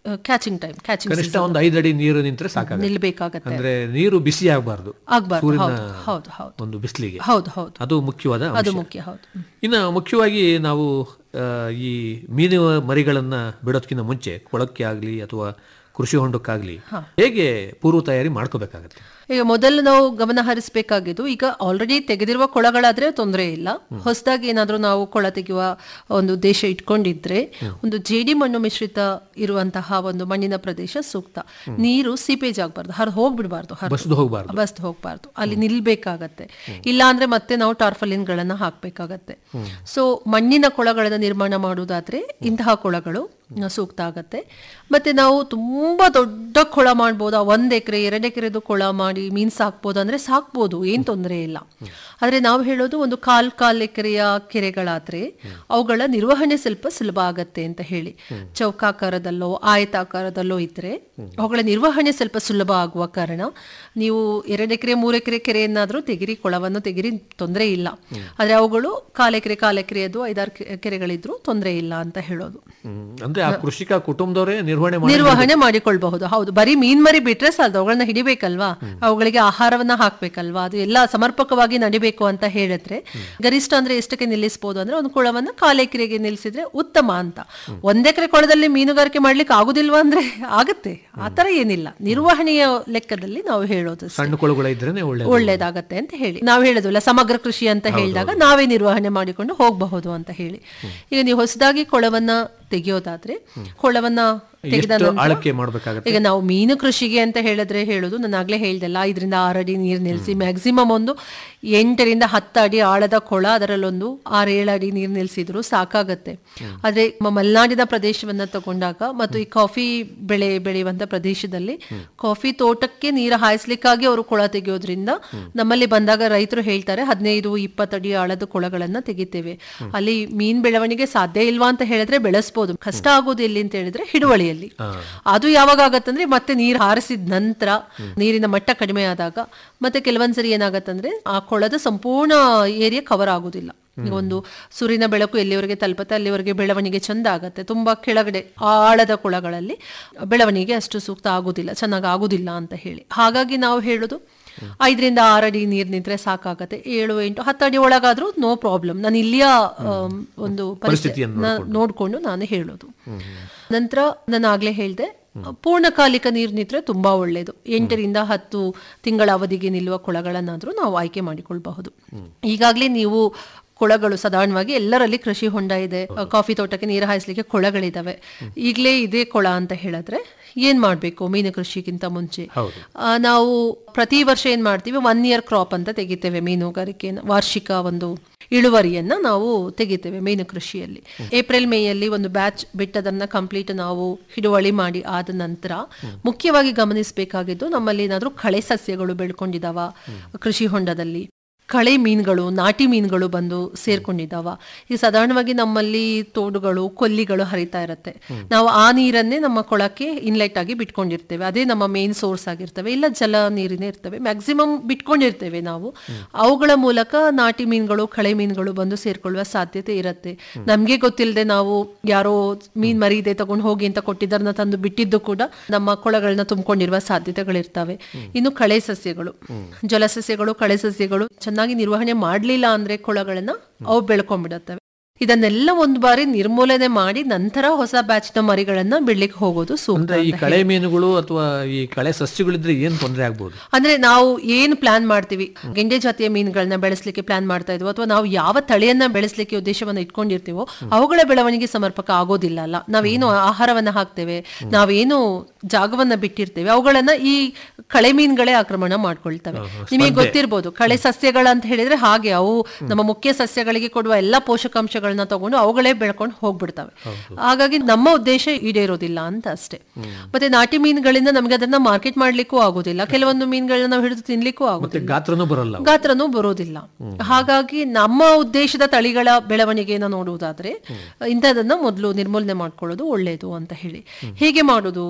ಕ್ಯಾಚಿಂಗ್ ಟೈಮ್ ಕ್ಯಾಚಿಂಗ್ ಕನಿಷ್ಠ ಒಂದು ಐದು ಅಡಿ ನೀರು ನಿಂತ್ರೆ ಸಾಕಾಗುತ್ತೆ ನಿಲ್ಬೇಕಾಗತ್ತೆ ಅಂದ್ರೆ ನೀರು ಬಿಸಿ ಆಗಬಾರ್ದು ಆಗ್ಬಾರ್ದು ಹೌದು ಹೌದು ಹೌದು ಒಂದು ಬಿಸಿಲಿಗೆ ಹೌದು ಹೌದು ಅದು ಮುಖ್ಯವಾದ ಅದು ಅಂಶ. ಮುಖ್ಯ ಹೌದು ಇನ್ನು ಮುಖ್ಯವಾಗಿ ನಾವು ಆ, ಈ ಮೀನು ಮರಿಗಳನ್ನ ಬಿಡೋದಕ್ಕಿಂತ ಮುಂಚೆ ಕೊಳಕ್ಕೆ ಆಗಲಿ ಅಥವಾ ಕೃಷಿ ಹೊಂಡಕ್ಕಾಗ್ಲಿ ಹೇಗೆ ಪೂರ್ವ ತಯಾರಿ ಮಾಡ್ಕೋಬೇಕಾಗತ್ತೆ ಈಗ ಮೊದಲು ನಾವು ಗಮನ ಹರಿಸಬೇಕಾಗಿದ್ದು ಈಗ ಆಲ್ರೆಡಿ ತೆಗೆದಿರುವ ಕೊಳಗಳಾದ್ರೆ ತೊಂದರೆ ಇಲ್ಲ ಹೊಸದಾಗಿ ಏನಾದ್ರೂ ನಾವು ಕೊಳ ತೆಗೆಯುವ ಒಂದು ಉದ್ದೇಶ ಇಟ್ಕೊಂಡಿದ್ರೆ ಒಂದು ಜೇಡಿ ಮಣ್ಣು ಮಿಶ್ರಿತ ಇರುವಂತಹ ಒಂದು ಮಣ್ಣಿನ ಪ್ರದೇಶ ಸೂಕ್ತ ನೀರು ಸೀಪೇಜ್ ಆಗಬಾರ್ದು ಹರ್ ಹೋಗ್ಬಿಡ್ಬಾರ್ದು ಹರಿದು. ಬಸ್ದು ಹೋಗ್ಬಾರ್ದು. ಬಸ್ದು ಹೋಗ್ಬಾರ್ದು ಅಲ್ಲಿ ನಿಲ್ಬೇಕಾಗತ್ತೆ ಇಲ್ಲ ಅಂದ್ರೆ ಮತ್ತೆ ನಾವು ಟಾರ್ಫಲಿನ್ ಗಳನ್ನ ಹಾಕ್ಬೇಕಾಗತ್ತೆ ಸೊ ಮಣ್ಣಿನ ಕೊಳಗಳನ್ನ ನಿರ್ಮಾಣ ಮಾಡುವುದಾದ್ರೆ ಇಂತಹ ಕೊಳಗಳು ಆ, ಸೂಕ್ತ ಆಗತ್ತೆ ಮತ್ತೆ ನಾವು ತುಂಬಾ ದೊಡ್ಡ ಕೊಳ ಮಾಡ್ಬೋದಾ ಒಂದ್ ಎಕರೆ ಎರಡ್ ಎಕರೆದು ಕೊಳ ಮಾಡಿ ಮೀನ್ ಸಾಕ್ಬೋದು ಅಂದ್ರೆ ಸಾಕ್ಬೋದು ಏನ್ ತೊಂದರೆ ಇಲ್ಲ ಆದ್ರೆ ನಾವು ಹೇಳೋದು ಒಂದು ಕಾಲ್ ಕಾಲ್ ಎಕರೆಯ ಕೆರೆಗಳಾದ್ರೆ ಅವುಗಳ ನಿರ್ವಹಣೆ ಸ್ವಲ್ಪ ಸುಲಭ ಆಗತ್ತೆ ಅಂತ ಹೇಳಿ ಚೌಕಾಕಾರದಲ್ಲೋ ಆಯತಾಕಾರದಲ್ಲೋ ಇದ್ರೆ ಅವುಗಳ ನಿರ್ವಹಣೆ ಸ್ವಲ್ಪ ಸುಲಭ ಆಗುವ ಕಾರಣ ನೀವು ಎರಡು ಎಕರೆ ಮೂರು ಎಕರೆ ಕೆರೆಯನ್ನಾದ್ರೂ ತೆಗಿರಿ ಕೊಳವನ್ನು ತೆಗಿರಿ ತೊಂದರೆ ಇಲ್ಲ ಆದ್ರೆ ಅವುಗಳು ಕಾಲ್ ಎಕರೆ ಕಾಲ್ ಎಕರೆಯದು ಐದಾರು ಕೆ- ಕೆರೆಗಳಿದ್ರು ತೊಂದರೆ ಇಲ್ಲ ಅಂತ ಹೇಳೋದು ಹ್ಮ್. ಅಂದ್ರೆ ಆ ಕೃಷಿಕ ಕುಟುಂಬದವರೇ ನಿರ್ವಹಣೆ ಮಾಡಿ ನಿರ್ವಹಣೆ ಮಾಡಿಕೊಳ್ಬಹುದು ಹೌದು ಬರೀ ಮೀನ್ ಮರಿ ಬಿಟ್ರೆ ಸಾಲದು ಅವುಗಳನ್ನ ಹಿಡಿಬೇಕಲ್ವಾ ಅವುಗಳಿಗೆ ಆಹಾರವನ್ನ ಹಾಕ್ಬೇಕಲ್ವಾ ಅದು ಎಲ್ಲ ಸಮರ್ಪಕವಾಗಿ ನಡಿಬೇಕು ಅಂತ ಹೇಳಿದ್ರೆ ಗರಿಷ್ಠ ಅಂದ್ರೆ ಎಷ್ಟಕ್ಕೆ ನಿಲ್ಲಿಸಬಹುದು ಅಂದ್ರೆ ಒಂದು ಕೊಳವನ್ನ ಕಾಲೆಕರೆಗೆ ನಿಲ್ಲಿಸಿದ್ರೆ ಉತ್ತಮ ಅಂತ ಒಂದ್ ಎಕರೆ ಕೊಳದಲ್ಲಿ ಮೀನುಗಾರಿಕೆ ಮಾಡ್ಲಿಕ್ಕೆ ಆಗುದಿಲ್ವಾ ಅಂದ್ರೆ ಆಗತ್ತೆ ಆತರ ಏನಿಲ್ಲ ನಿರ್ವಹಣೆಯ ಲೆಕ್ಕದಲ್ಲಿ ನಾವು ಹೇಳೋದು ಅಷ್ಟೇ. ಸಣ್ಣ ಕೊಳಗಳ ಇದ್ರೇನೆ ಒಳ್ಳೆ ಒಳ್ಳೇದಾಗತ್ತೆ ಅಂತ ಹೇಳಿ ನಾವು ಹೇಳೋದಿಲ್ಲ ಸಮಗ್ರ ಕೃಷಿ ಅಂತ ಹೇಳಿದಾಗ ನಾವೇ ನಿರ್ವಹಣೆ ಮಾಡಿಕೊಂಡು ಹೋಗಬಹುದು ಅಂತ ಹೇಳಿ ಈಗ ನೀವು ಹೊಸದಾಗಿ ಕೊಳವನ್ನ ತೆಗೆಯೋದಾದ್ರೆ ಕೊಳವನ್ನ ತೆಗೆದ ಎಷ್ಟು ನಂತರ ಆಳಕ್ಕೆ ಮಾಡ್ಬೇಕಾಗತ್ತೆ ಈಗ ನಾವು ಮೀನು ಕೃಷಿಗೆ ಅಂತ ಹೇಳಿದ್ರೆ ಹೇಳೋದು ನಾನು ಆಗ್ಲೇ ಹೇಳ್ದಲ್ಲ ಐದರಿಂದ ಆರು ಅಡಿ ನೀರು ನಿಲ್ಲಿಸಿ ಮ್ಯಾಕ್ಸಿಮಮ್ ಒಂದು ಎಂಟರಿಂದ ಹತ್ತು ಅಡಿ ಆಳದ ಕೊಳ ಅದರಲ್ಲೊಂದು ಆರು ಏಳು ಅಡಿ ನೀರು ನಿಲ್ಸಿದ್ರು ಸಾಕಾಗತ್ತೆ ಆದ್ರೆ ನಮ್ಮ ಮಲೆನಾಡಿನ ಪ್ರದೇಶವನ್ನ ತಗೊಂಡಾಗ ಮತ್ತು ಈ ಕಾಫಿ ಬೆಳೆ ಬೆಳೆಯುವಂತ ಪ್ರದೇಶದಲ್ಲಿ ಕಾಫಿ ತೋಟಕ್ಕೆ ನೀರು ಹಾಯಿಸ್ಲಿಕ್ಕಾಗಿ ಅವರು ಕೊಳ ತೆಗೆಯೋದ್ರಿಂದ ನಮ್ಮಲ್ಲಿ ಬಂದಾಗ ರೈತರು ಹೇಳ್ತಾರೆ ಹದಿನೈದು ಇಪ್ಪತ್ತಡಿ ಆಳದ ಕೊಳಗಳನ್ನ ತೆಗಿತೇವೆ ಅಲ್ಲಿ ಮೀನ್ ಬೆಳವಣಿಗೆ ಸಾಧ್ಯ ಇಲ್ವಾ ಅಂತ ಹೇಳಿದ್ರೆ ಬೆಳೆಸ್ಬೋದು ಕಷ್ಟ ಆಗೋದು ಎಲ್ಲಿ ಅಂತ ಹೇಳಿದ್ರೆ ಹಿಡುವಳಿಯಲ್ಲಿ ಅದು ಯಾವಾಗ ಆಗತ್ತಂದ್ರೆ ಮತ್ತೆ ನೀರು ಹಾರಿಸಿದ ನಂತರ ನೀರಿನ ಮಟ್ಟ ಕಡಿಮೆ ಆದಾಗ ಮತ್ತೆ ಕೆಲವೊಂದ್ಸರಿ ಏನಾಗತ್ತಂದ್ರೆ ಆ ಕೊಳದ ಸಂಪೂರ್ಣ ಏರಿಯಾ ಕವರ್ ಆಗುದಿಲ್ಲ ಈಗ ಒಂದು ಸೂರ್ಯನ ಬೆಳಕು ಎಲ್ಲಿವರೆಗೆ ತಲುಪತ್ತೆ ಅಲ್ಲಿವರೆಗೆ ಬೆಳವಣಿಗೆ ಚಂದ ಆಗತ್ತೆ ತುಂಬಾ ಕೆಳಗಡೆ ಆಳದ ಕೊಳಗಳಲ್ಲಿ ಬೆಳವಣಿಗೆ ಅಷ್ಟು ಸೂಕ್ತ ಆಗುದಿಲ್ಲ ಚೆನ್ನಾಗಿ ಆಗುದಿಲ್ಲ ಅಂತ ಹೇಳಿ ಹಾಗಾಗಿ ನಾವು ಹೇಳೋದು ಐದರಿಂದ ಆರು ಅಡಿ ನೀರು ನಿಂತ್ರೆ ಸಾಕಾಗತ್ತೆ ಏಳು ಎಂಟು ಹತ್ತು ಅಡಿ ಒಳಗಾದ್ರೂ ನೋ ಪ್ರಾಬ್ಲಮ್ ನಾನು ಇಲ್ಲಿಯ ಆಮ್, ಒಂದು ಪರಿಸ್ಥಿತಿಯನ್ನು ಪರಿಸ್ಥಿತಿ ನೋಡ್ಕೊಂಡು ನಾನು ಹೇಳೋದು ನಂತರ ನಾನು ಆಗ್ಲೇ ಹೇಳ್ದೆ ಪೂರ್ಣಕಾಲಿಕ ನೀರು ನಿಂತ್ರೆ ತುಂಬಾ ಒಳ್ಳೆಯದು ಎಂಟರಿಂದ ಹತ್ತು ತಿಂಗಳ ಅವಧಿಗೆ ನಿಲ್ಲುವ ಕೊಳಗಳನ್ನಾದ್ರೂ ನಾವು ಆಯ್ಕೆ ಮಾಡಿಕೊಳ್ಬಹುದು ಈಗಾಗಲೇ ನೀವು ಕೊಳಗಳು ಸಾಧಾರಣವಾಗಿ ಎಲ್ಲರಲ್ಲಿ ಕೃಷಿ ಹೊಂಡ ಇದೆ ಕಾಫಿ ತೋಟಕ್ಕೆ ನೀರು ಹಾಯಿಸ್ಲಿಕ್ಕೆ ಕೊಳಗಳಿದಾವೆ ಈಗಲೇ ಇದೇ ಕೊಳ ಅಂತ ಹೇಳಿದ್ರೆ ಏನ್ ಮಾಡ್ಬೇಕು ಮೀನು ಕೃಷಿಗಿಂತ ಮುಂಚೆ ಆ, ನಾವು ಪ್ರತಿ ವರ್ಷ ಏನ್ ಮಾಡ್ತೀವಿ ಒನ್ ಇಯರ್ ಕ್ರಾಪ್ ಅಂತ ತೆಗಿತೇವೆ ಮೀನುಗಾರಿಕೆ ವಾರ್ಷಿಕ ಒಂದು ಇಳುವರಿಯನ್ನ ನಾವು ತೆಗಿತೇವೆ ಮೀನು ಕೃಷಿಯಲ್ಲಿ ಏಪ್ರಿಲ್ ಮೇಯಲ್ಲಿ ಒಂದು ಬ್ಯಾಚ್ ಬಿಟ್ಟದನ್ನ ಕಂಪ್ಲೀಟ್ ನಾವು ಹಿಡುವಳಿ ಮಾಡಿ ಆದ ನಂತರ ಮುಖ್ಯವಾಗಿ ಗಮನಿಸಬೇಕಾಗಿದ್ದು ನಮ್ಮಲ್ಲಿ ಏನಾದ್ರೂ ಕಳೆ ಸಸ್ಯಗಳು ಬೆಳ್ಕೊಂಡಿದಾವ ಕೃಷಿ ಹೊಂಡದಲ್ಲಿ ಕಳೆ ಮೀನುಗಳು ನಾಟಿ ಮೀನುಗಳು ಬಂದು ಸೇರ್ಕೊಂಡಿದ್ದಾವ ಈ ಸಾಧಾರಣವಾಗಿ ನಮ್ಮಲ್ಲಿ ತೋಡುಗಳು ಕೊಲ್ಲಿಗಳು ಹರಿತಾ ಇರತ್ತೆ ನಾವು ಆ ನೀರನ್ನೇ ನಮ್ಮ ಕೊಳಕ್ಕೆ ಇನ್ಲೆಟ್ ಆಗಿ ಬಿಟ್ಕೊಂಡಿರ್ತೇವೆ ಅದೇ ನಮ್ಮ ಮೇನ್ ಸೋರ್ಸ್ ಆಗಿರ್ತವೆ ಇಲ್ಲ ಜಲ ನೀರಿನೇ ಇರ್ತವೆ ಮ್ಯಾಕ್ಸಿಮಮ್ ಬಿಟ್ಕೊಂಡಿರ್ತೇವೆ ನಾವು ಅವುಗಳ ಮೂಲಕ ನಾಟಿ ಮೀನುಗಳು ಕಳೆ ಮೀನುಗಳು ಬಂದು ಸೇರ್ಕೊಳ್ಳುವ ಸಾಧ್ಯತೆ ಇರತ್ತೆ ನಮ್ಗೆ ಗೊತ್ತಿಲ್ಲದೆ ನಾವು ಯಾರೋ ಮೀನ್ ಮರಿ ಇದೆ ತಗೊಂಡು ಹೋಗಿ ಅಂತ ಕೊಟ್ಟಿದ್ದರನ್ನ ತಂದು ಬಿಟ್ಟಿದ್ದು ಕೂಡ ನಮ್ಮ ಕೊಳಗಳನ್ನ ತುಂಬಿಕೊಂಡಿರುವ ಸಾಧ್ಯತೆಗಳಿರ್ತವೆ ಇನ್ನು ಕಳೆ ಸಸ್ಯಗಳು ಜಲಸಸ್ಯಗಳು ಕಳೆ ಸಸ್ಯಗಳು ಚೆನ್ನಾಗಿ ನಿರ್ವಹಣೆ ಮಾಡ್ಲಿಲ್ಲ ಅಂದ್ರೆ ಕೊಳಗಳನ್ನ ಅವು ಬೆಳ್ಕೊಂಡ್ಬಿಡತ್ತವೆ ಇದನ್ನೆಲ್ಲ ಒಂದು ಬಾರಿ ನಿರ್ಮೂಲನೆ ಮಾಡಿ ನಂತರ ಹೊಸ ಬ್ಯಾಚ್ ನ ಮರಿಗಳನ್ನ ಬಿಡ್ಲಿಕ್ಕೆ ಹೋಗೋದು ಸೂಕ್ತ ಅಂದ್ರೆ ಈ ಅಂತ ಕಳೆ ಮೀನುಗಳು ಅಥವಾ ಈ ಕಳೆ ಸಸ್ಯಗಳಿದ್ರೆ ಏನ್ ತೊಂದರೆ ಆಗ್ಬೋದು ಅಂದ್ರೆ ನಾವು ಏನ್ ಪ್ಲಾನ್ ಮಾಡ್ತೀವಿ ಗೆಂಡೆ ಜಾತಿಯ ಮೀನುಗಳನ್ನ ಬೆಳೆಸಲಿಕ್ಕೆ ಪ್ಲಾನ್ ಮಾಡ್ತಾ ಇದ್ವು ಅಥವಾ ನಾವು ಯಾವ ತಳಿಯನ್ನ ಬೆಳೆಸಲಿಕ್ಕೆ ಉದ್ದೇಶವನ್ನ ಇಟ್ಕೊಂಡಿರ್ತೀವೋ ಅವುಗಳ ಬೆಳವಣಿಗೆ ಸಮರ್ಪಕ ಆಗೋದಿಲ್ಲ ಅಲ್ಲ ನಾವೇನು ಆಹಾರವನ್ನ ಹಾಕ್ತೇವೆ ನಾವೇನು ಜಾಗವನ್ನ ಬಿಟ್ಟಿರ್ತೇವೆ ಅವುಗಳನ್ನ ಈ ಕಳೆ ಮೀನುಗಳೇ ಆಕ್ರಮಣ ಮಾಡ್ಕೊಳ್ತವೆ ನಿಮಗೆ ಗೊತ್ತಿರ್ಬೋದು ಕಳೆ ಸಸ್ಯಗಳಂತ ಹೇಳಿದ್ರೆ ಹಾಗೆ ಅವು ನಮ್ಮ ಮುಖ್ಯ ಸಸ್ಯಗಳಿಗೆ ಕೊಡುವ ಎಲ್ಲಾ ಪೋಷಕಾಂಶಗಳನ್ನ ತಗೊಂಡು ಅವುಗಳೇ ಬೆಳ್ಕೊಂಡು ಹೋಗ್ಬಿಡ್ತವೆ ಹಾಗಾಗಿ ನಮ್ಮ ಉದ್ದೇಶ ಈಡೇರೋದಿಲ್ಲ ಅಂತ ಅಷ್ಟೇ ಮತ್ತೆ ನಾಟಿ ಮೀನುಗಳಿಂದ ನಮ್ಗೆ ಅದನ್ನ ಮಾರ್ಕೆಟ್ ಮಾಡ್ಲಿಕ್ಕೂ ಆಗೋದಿಲ್ಲ ಕೆಲವೊಂದು ಮೀನುಗಳನ್ನ ನಾವು ಹಿಡಿದು ತಿನ್ಲಿಕ್ಕೂ ಮತ್ತೆ ಆಗೋದಿಲ್ಲ ಗಾತ್ರನೂ ಬರಲ್ಲ ಅವು. ಗಾತ್ರನೂ ಬರೋದಿಲ್ಲ ಹಾಗಾಗಿ ನಮ್ಮ ಉದ್ದೇಶದ ತಳಿಗಳ ಬೆಳವಣಿಗೆನ ನೋಡುವುದಾದ್ರೆ ಇಂಥದನ್ನ ಮೊದಲು ನಿರ್ಮೂಲನೆ ಮಾಡ್ಕೊಳ್ಳೋದು ಒಳ್ಳೆಯದು ಅಂತ ಹೇಳಿ ಹೇಗೆ ಮಾಡೋದು ಅದಕ್ಕೆ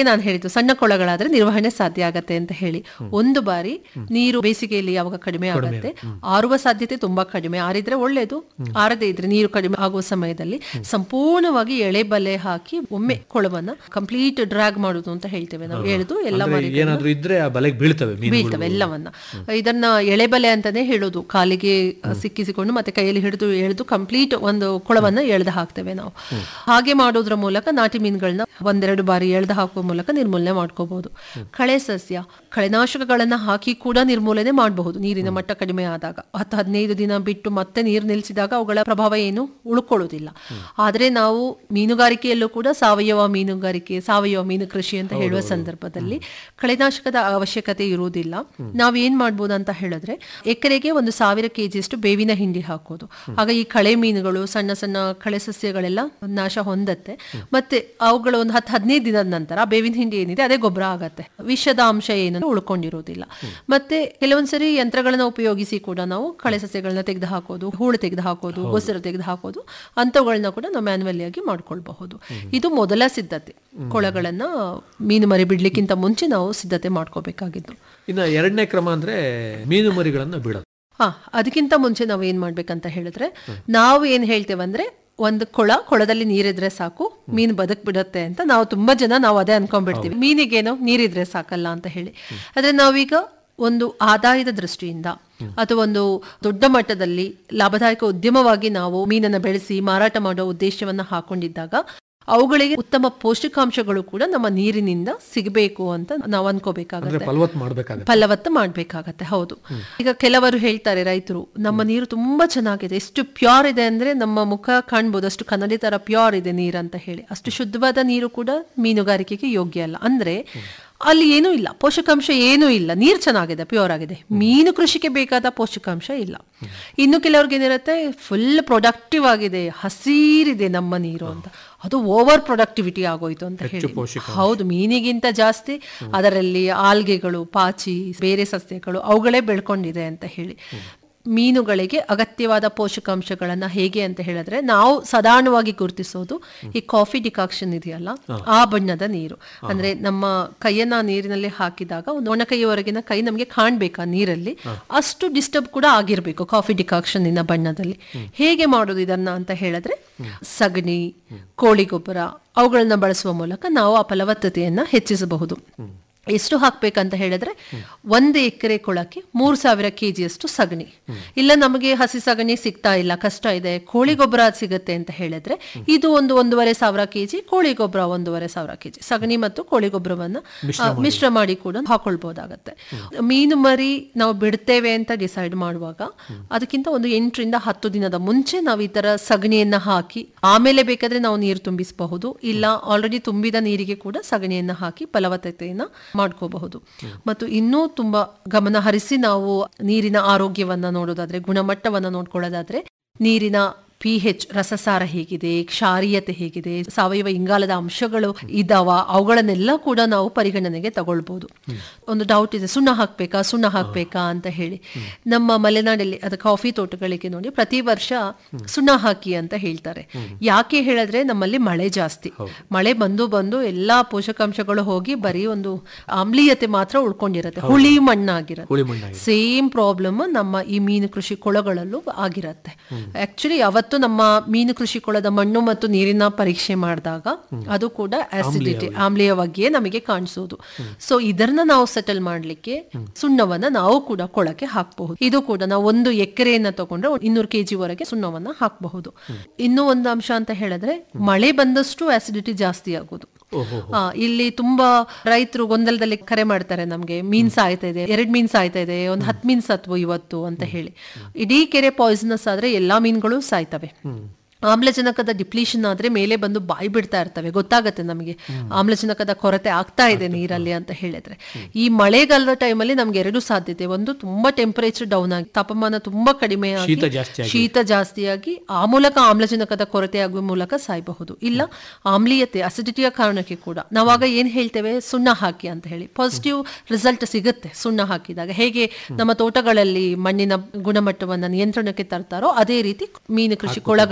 ನಾನು ಹೇಳಿದ್ದು ಸಣ್ಣ ಕೊಳಗಳಾದ್ರೆ ನಿರ್ವಹಣೆ ಸಾಧ್ಯ ಆಗತ್ತೆ ಅಂತ ಹೇಳಿ ಒಂದು ಬಾರಿ ನೀರು ಬೇಸಿಗೆಯಲ್ಲಿ ಯಾವಾಗ ಕಡಿಮೆ ಆಗುತ್ತೆ ಆರುವ ಸಾಧ್ಯತೆ ತುಂಬಾ ಕಡಿಮೆ ಆರಿದ್ರೆ ಒಳ್ಳೇದು ಆರದೇ ಇದ್ರೆ ನೀರು ಕಡಿಮೆ ಆಗುವ ಸಮಯದಲ್ಲಿ ಸಂಪೂರ್ಣವಾಗಿ ಎಳೆ ಬಲೆ ಹಾಕಿ ಒಮ್ಮೆ ಕೊಳವನ್ನ ಕಂಪ್ಲೀಟ್ ಡ್ರಾಗ್ ಮಾಡುದು ಅಂತ ಹೇಳ್ತೇವೆ ನಾವು ಎಳೆದು ಎಲ್ಲ ಅಂದ್ರೆ ಮಾಡಿ ಏನಾದ್ರೂ ಇದ್ರೆ ಆ ಬಲೆಗೆ ಬೀಳ್ತವೆ ಮೀನುಗಳು ಬೀಳ್ತವೆ ಎಲ್ಲವನ್ನ ಇದನ್ನ ಎಳೆಬಲೆ ಅಂತಾನೆ ಹೇಳೋದು ಕಾಲಿಗೆ ಅ, ಸಿಕ್ಕಿಸಿಕೊಂಡು ಮತ್ತೆ ಕೈಯಲ್ಲಿ ಹಿಡಿದು ಎಳೆದು ಕಂಪ್ಲೀಟ್ ಒಂದು ಕೊಳವನ್ನ ಎಳೆದು ಹಾಕ್ತೇವೆ ನಾವು ಹಾಗೆ ಮಾಡೋದ್ರ ಮೂಲಕ ನಾಟಿ ಮೀನುಗಳನ್ನ ಒಂದೆರಡು ಬಾರಿ ಎಳೆದು ಹಾಕುವ ಮೂಲಕ ನಿರ್ಮೂಲನೆ ಮಾಡ್ಕೋಬಹುದು ಕಳೆ ಸಸ್ಯ ಕಳೆನಾಶಕಗಳನ್ನ ಹಾಕಿ ಕೂಡ ನಿರ್ಮೂಲನೆ ಮಾಡಬಹುದು ನೀರಿನ ಮಟ್ಟ ಕಡಿಮೆ ಆದಾಗ ಹತ್ತು ಹದಿನೈದು ದಿನ ಬಿಟ್ಟು ಮತ್ತೆ ನೀರು ನಿಲ್ಲಿಸಿದಾಗ ಅವುಗಳ ಪ್ರಭಾವ ಏನು ಉಳ್ಕೊಳ್ಳೋದಿಲ್ಲ ಆದ್ರೆ ನಾವು ಮೀನುಗಾರಿಕೆಯಲ್ಲೂ ಕೂಡ ಸಾವಯವ ಮೀನುಗಾರಿಕೆ ಸಾವಯವ ಮೀನು ಕೃಷಿ ಅಂತ ಹೇಳುವ ಸಂದರ್ಭದಲ್ಲಿ ಕಳೆನಾಶಕದ ಅವಶ್ಯಕತೆ ಇರುವುದಿಲ್ಲ ನಾವ್ ಏನ್ ಮಾಡ್ಬೋದು ಅಂತ ಹೇಳಿದ್ರೆ ಎಕರೆಗೆ ಒಂದು ಸಾವಿರ ಕೆಜಿಯಷ್ಟು ಬೇವಿನ ಹಿಂಡಿ ಹಾಕೋದು ಆಗ ಈ ಕಳೆ ಮೀನುಗಳು ಸಣ್ಣ ಸಣ್ಣ ಕಳೆ ಸಸ್ಯಗಳೆಲ್ಲ ನಾಶ ಹೊಂದತ್ತೆ ಮತ್ತೆ ಅವುಗಳ ಒಂದು ಹತ್ತು ಹದಿನೈದು ದಿನದ ನಂತರ ಆ ಬೇವಿನ ಹಿಂಡಿ ಏನಿದೆ ಅದೇ ಗೊಬ್ಬರ ಆಗತ್ತೆ ವಿಷದ ಅಂಶ ಏನು ಉಳ್ಕೊಂಡಿರೋದಿಲ್ಲ ಮತ್ತೆ ಕೆಲವೊಂದ್ಸರಿ ಯಂತ್ರಗಳನ್ನ ಉಪಯೋಗಿಸಿ ಕೂಡ ನಾವು ಕಳೆ ಸಸ್ಯಗಳನ್ನ ತೆಗೆದು ಹಾಕೋದು ಹೂಳು ತೆಗೆದು ಹಾಕೋದು ಗೊಸರು ತೆಗೆದು ಹಾಕೋದು ಅಂತವುಗಳನ್ನ ಕೂಡ ನಾವು ಮ್ಯಾನ್ಯುವಲಿ ಆಗಿ ಮಾಡ್ಕೊಳ್ಬಹುದು ಇದು ಮೊದಲ ಸಿದ್ಧತೆ ಕೊಳಗಳನ್ನ ಮೀನು ಮರಿ ಬಿಡ್ಲಿಕ್ಕಿಂತ ಮುಂಚೆ ನಾವು ಸಿದ್ಧತೆ ಮಾಡ್ಕೋಬೇಕಾಗಿದ್ದು ಇನ್ನ ಎರಡನೇ ಕ್ರಮ ಅಂದ್ರೆ ಮೀನು ಮರಿಗಳನ್ನ ಬಿಡೋದು ಹಾ ಅದಕ್ಕಿಂತ ಮುಂಚೆ ನಾವು ಏನ್ ಮಾಡ್ಬೇಕಂತ ಹೇಳಿದ್ರೆ ನಾವು ಏನ್ ಹೇಳ್ತೇವಂದ್ರೆ ಒಂದು ಕೊಳ ಕೊಳದಲ್ಲಿ ನೀರಿದ್ರೆ ಸಾಕು ಮೀನು ಬದುಕ್ ಬಿಡತ್ತೆ ಅಂತ ನಾವು ತುಂಬಾ ಜನ ನಾವು ಅದೇ ಅನ್ಕೊಂಡ್ಬಿಡ್ತೀವಿ ಮೀನಿಗೇನೋ ನೀರಿದ್ರೆ ಸಾಕಲ್ಲ ಅಂತ ಹೇಳಿ ಆದ್ರೆ ನಾವೀಗ ಒಂದು ಆದಾಯದ ದೃಷ್ಟಿಯಿಂದ ಅಥವಾ ಒಂದು ದೊಡ್ಡ ಮಟ್ಟದಲ್ಲಿ ಲಾಭದಾಯಕ ಉದ್ಯಮವಾಗಿ ನಾವು ಮೀನನ್ನ ಬೆಳೆಸಿ ಮಾರಾಟ ಮಾಡೋ ಉದ್ದೇಶವನ್ನ ಹಾಕೊಂಡಿದ್ದಾಗ ಅವುಗಳಿಗೆ ಉತ್ತಮ ಪೌಷ್ಟಿಕಾಂಶಗಳು ಕೂಡ ನಮ್ಮ ನೀರಿನಿಂದ ಸಿಗಬೇಕು ಅಂತ ನಾವು ಅಂದ್ರೆ ಅನ್ಕೋಬೇಕಾಗುತ್ತೆ ಫಲವತ್ ಮಾಡ್ಬೇಕಾಗತ್ತೆ ಫಲವತ್ತು ಮಾಡ್ಬೇಕಾಗತ್ತೆ ಹೌದು ಈಗ ಕೆಲವರು ಹೇಳ್ತಾರೆ ರೈತರು ನಮ್ಮ ನೀರು ತುಂಬಾ ಚೆನ್ನಾಗಿದೆ ಎಷ್ಟು ಪ್ಯೂರ್ ಇದೆ ಅಂದ್ರೆ ನಮ್ಮ ಮುಖ ಕಾಣ್ಬೋದು ಅಷ್ಟು ಕನ್ನಡಿ ತರ ಪ್ಯೂರ್ ಇದೆ ನೀರು ಅಂತ ಹೇಳಿ ಅಷ್ಟು ಶುದ್ಧವಾದ ನೀರು ಕೂಡ ಮೀನುಗಾರಿಕೆಗೆ ಯೋಗ್ಯ ಅಲ್ಲ ಅಂದ್ರೆ ಅಲ್ಲಿ ಏನೂ ಇಲ್ಲ ಪೋಷಕಾಂಶ ಏನೂ ಇಲ್ಲ ನೀರು ಚೆನ್ನಾಗಿದೆ ಪ್ಯೂರ್ ಆಗಿದೆ ಮೀನು ಕೃಷಿಗೆ ಬೇಕಾದ ಪೋಷಕಾಂಶ ಇಲ್ಲ ಇನ್ನು ಕೆಲವ್ರಿಗೆ ಏನಿರುತ್ತೆ ಫುಲ್ ಪ್ರೊಡಕ್ಟಿವ್ ಆಗಿದೆ ಹಸಿರಿದೆ ನಮ್ಮ ನೀರು ಅಂತ ಅದು ಓವರ್ ಪ್ರೊಡಕ್ಟಿವಿಟಿ ಆಗೋಯ್ತು ಅಂತ ಹೇಳಿ ಹೌದು ಮೀನಿಗಿಂತ ಜಾಸ್ತಿ ಅದರಲ್ಲಿ ಆಲ್ಗೆಗಳು ಪಾಚಿ ಬೇರೆ ಸಸ್ಯಗಳು ಅವುಗಳೇ ಬೆಳ್ಕೊಂಡಿದೆ ಅಂತ ಹೇಳಿ ಮೀನುಗಳಿಗೆ ಅಗತ್ಯವಾದ ಪೋಷಕಾಂಶಗಳನ್ನ ಹೇಗೆ ಅಂತ ಹೇಳಿದ್ರೆ ನಾವು ಸಾಧಾರಣವಾಗಿ ಗುರುತಿಸೋದು ಈ ಕಾಫಿ ಡಿಕಾಕ್ಷನ್ ಇದೆಯಲ್ಲ ಆ ಬಣ್ಣದ ನೀರು ಅಂದ್ರೆ ನಮ್ಮ ಕೈಯನ್ನ ನೀರಿನಲ್ಲಿ ಹಾಕಿದಾಗ ಒಂದು ಒಣಕೈಯವರೆಗಿನ ಕೈ ನಮಗೆ ಕಾಣ್ಬೇಕಾ ನೀರಲ್ಲಿ ಅಷ್ಟು ಡಿಸ್ಟರ್ಬ್ ಕೂಡ ಆಗಿರ್ಬೇಕು ಕಾಫಿ ಡಿಕಾಕ್ಷನ್ ಇನ ಬಣ್ಣದಲ್ಲಿ ಹೇಗೆ ಮಾಡೋದು ಇದನ್ನ ಅಂತ ಹೇಳಿದ್ರೆ ಸಗಣಿ ಕೋಳಿ ಗೊಬ್ಬರ ಅವುಗಳನ್ನ ಬಳಸುವ ಮೂಲಕ ನಾವು ಆ ಫಲವತ್ತತೆಯನ್ನ ಹೆಚ್ಚಿಸಬಹುದು ಎಷ್ಟು ಹಾಕ್ಬೇಕಂತ ಹೇಳಿದ್ರೆ ಒಂದು ಎಕರೆ ಕೊಳಕ್ಕೆ ಮೂರು ಸಾವಿರ ಕೆಜಿಯಷ್ಟು ಸಗಣಿ ಇಲ್ಲ ನಮಗೆ ಹಸಿ ಸಗಣಿ ಸಿಗ್ತಾ ಇಲ್ಲ ಕಷ್ಟ ಇದೆ ಕೋಳಿ ಗೊಬ್ಬರ ಸಿಗುತ್ತೆ ಅಂತ ಹೇಳಿದ್ರೆ ಇದು ಒಂದು ಒಂದೂವರೆ ಸಾವಿರ ಕೆಜಿ ಕೋಳಿ ಗೊಬ್ಬರ ಒಂದೂವರೆ ಸಾವಿರ ಕೆಜಿ ಸಗಣಿ ಮತ್ತು ಕೋಳಿ ಗೊಬ್ಬರವನ್ನ ಆ, ಮಿಶ್ರ ಮಾಡಿ ಕೂಡ ಹಾಕೊಳ್ಬಹುದಾಗತ್ತೆ ಮೀನು ಮರಿ ನಾವು ಬಿಡ್ತೇವೆ ಅಂತ ಡಿಸೈಡ್ ಮಾಡುವಾಗ ಅದಕ್ಕಿಂತ ಒಂದು ಎಂಟರಿಂದ ಹತ್ತು ದಿನದ ಮುಂಚೆ ನಾವು ಈ ತರ ಸಗಣಿಯನ್ನ ಹಾಕಿ ಆಮೇಲೆ ಬೇಕಾದ್ರೆ ನಾವು ನೀರು ತುಂಬಿಸಬಹುದು ಇಲ್ಲ ಆಲ್ರೆಡಿ ತುಂಬಿದ ನೀರಿಗೆ ಕೂಡ ಸಗಣಿಯನ್ನ ಹಾಕಿ ಫಲವತ್ತತೆಯನ್ನ ಮಾಡ್ಕೋಬಹುದು ಮತ್ತು ಇನ್ನೂ ತುಂಬಾ ಗಮನ ಹರಿಸಿ ನಾವು ನೀರಿನ ಆರೋಗ್ಯವನ್ನ ನೋಡೋದಾದ್ರೆ ಗುಣಮಟ್ಟವನ್ನ ನೋಡ್ಕೊಳ್ಳೋದಾದ್ರೆ ನೀರಿನ ಪಿ ಹೆಚ್ ರಸಸಾರ ಹೇಗಿದೆ ಕ್ಷಾರೀಯತೆ ಹೇಗಿದೆ ಸಾವಯವ ಇಂಗಾಲದ ಅಂಶಗಳು ಇದಾವ ಅವುಗಳನ್ನೆಲ್ಲ ಕೂಡ ನಾವು ಪರಿಗಣನೆಗೆ ತಗೊಳ್ಬಹುದು ಒಂದು ಡೌಟ್ ಇದೆ ಸುಣ್ಣ ಹಾಕ್ಬೇಕಾ ಸುಣ್ಣ ಹಾಕ್ಬೇಕಾ ಅಂತ ಹೇಳಿ ನಮ್ಮ ಮಲೆನಾಡಲ್ಲಿ ಅದು ಕಾಫಿ ತೋಟಗಳಿಗೆ ನೋಡಿ ಪ್ರತಿ ವರ್ಷ ಸುಣ್ಣ ಹಾಕಿ ಅಂತ ಹೇಳ್ತಾರೆ ಯಾಕೆ ಹೇಳಿದ್ರೆ ನಮ್ಮಲ್ಲಿ ಮಳೆ ಜಾಸ್ತಿ ಮಳೆ ಬಂದು ಬಂದು ಎಲ್ಲಾ ಪೋಷಕಾಂಶಗಳು ಹೋಗಿ ಬರೀ ಒಂದು ಆಮ್ಲೀಯತೆ ಮಾತ್ರ ಉಳ್ಕೊಂಡಿರತ್ತೆ ಹುಳಿ ಮಣ್ಣಾಗಿರತ್ತೆ ಹುಳಿ ಮಣ್ಣಾಗಿದೆ ಸೇಮ್ ಪ್ರಾಬ್ಲಮ್ ನಮ್ಮ ಈ ಮೀನು ಕೃಷಿ ಕೊಳಗಳಲ್ಲೂ ಆಗಿರತ್ತೆ ಆಕ್ಚುಲಿ ಅವತ್ತು ನಮ್ಮ ಮೀನು ಕೃಷಿ ಕೊಳದ ಮಣ್ಣು ಮತ್ತು ನೀರಿನ ಪರೀಕ್ಷೆ ಮಾಡಿದಾಗ ಅದು ಕೂಡ ಆಸಿಡಿಟಿ ಆಮ್ಲೀಯವಾಗಿಯೇ ನಮಗೆ ಕಾಣಿಸೋದು ಸೊ ಇದನ್ನ ನಾವು ಸೆಟಲ್ ಮಾಡ್ಲಿಕ್ಕೆ ಸುಣ್ಣವನ್ನ ನಾವು ಕೂಡ ಕೊಳಕ್ಕೆ ಹಾಕಬಹುದು ಇದು ಕೂಡ ನಾವು ಒಂದು ಎಕರೆಯನ್ನ ತಗೊಂಡ್ರೆ ಇನ್ನೂರು ಕೆಜಿ ವರೆಗೆ ಸುಣ್ಣವನ್ನ ಹಾಕಬಹುದು ಇನ್ನೂ ಒಂದು ಅಂಶ ಅಂತ ಹೇಳಿದ್ರೆ ಮಳೆ ಬಂದಷ್ಟು ಆಸಿಡಿಟಿ ಜಾಸ್ತಿ ಆಗೋದು ಆ, ಇಲ್ಲಿ ತುಂಬಾ ರೈತರು ಗೊಂದಲದಲ್ಲಿ ಕರೆ ಮಾಡ್ತಾರೆ ನಮ್ಗೆ ಮೀನ್ ಸಾಯ್ತಾ ಇದೆ ಎರಡ್ ಮೀನ್ ಸಾಯ್ತಾ ಇದೆ ಒಂದ್ ಹತ್ ಮೀನ್ ಸತ್ವು ಇವತ್ತು ಅಂತ ಹೇಳಿ ಇಡೀ ಕೆರೆ ಪಾಯ್ಸನಸ್ ಆದ್ರೆ ಎಲ್ಲಾ ಮೀನ್ಗಳು ಸಾಯ್ತವೆ ಆಮ್ಲಜನಕದ ಡಿಪ್ಲೀಷನ್ ಆದ್ರೆ ಮೇಲೆ ಬಂದು ಬಾಯಿ ಬಿಡ್ತಾ ಇರ್ತವೆ ಗೊತ್ತಾಗತ್ತೆ ನಮಗೆ ಆಮ್ಲಜನಕದ ಕೊರತೆ ಆಗ್ತಾ ಇದೆ ನೀರಲ್ಲಿ ಅಂತ ಹೇಳಿದ್ರೆ ಈ ಮಳೆಗಾಲದ ಟೈಮಲ್ಲಿ ನಮ್ಗೆ ಎರಡು ಸಾಧ್ಯತೆ ಒಂದು ತುಂಬಾ ಟೆಂಪರೇಚರ್ ಡೌನ್ ಆಗಿ ತಾಪಮಾನ ತುಂಬಾ ಕಡಿಮೆ ಆಗಿ ಶೀತ ಜಾಸ್ತಿ ಆಗಿ. ಶೀತ ಜಾಸ್ತಿಯಾಗಿ ಆ ಮೂಲಕ ಆಮ್ಲಜನಕದ ಕೊರತೆ ಆಗುವ ಮೂಲಕ ಸಾಯಬಹುದು ಇಲ್ಲ ಆಮ್ಲೀಯತೆ ಅಸಿಡಿಟಿಯ ಕಾರಣಕ್ಕೆ ಕೂಡ ನಾವಾಗ ಏನ್ ಹೇಳ್ತೇವೆ ಸುಣ್ಣ ಹಾಕಿ ಅಂತ ಹೇಳಿ ಪಾಸಿಟಿವ್ ರಿಸಲ್ಟ್ ಸಿಗುತ್ತೆ ಸುಣ್ಣ ಹಾಕಿದಾಗ ಹೇಗೆ ನಮ್ಮ ತೋಟಗಳಲ್ಲಿ ಮಣ್ಣಿನ ಗುಣಮಟ್ಟವನ್ನ ನಿಯಂತ್ರಣಕ್ಕೆ ತರ್ತಾರೋ ಅದೇ ರೀತಿ ಮೀನು ಕೃಷಿ ಕೊಳಗಳಿಗೂ ಕೂಡ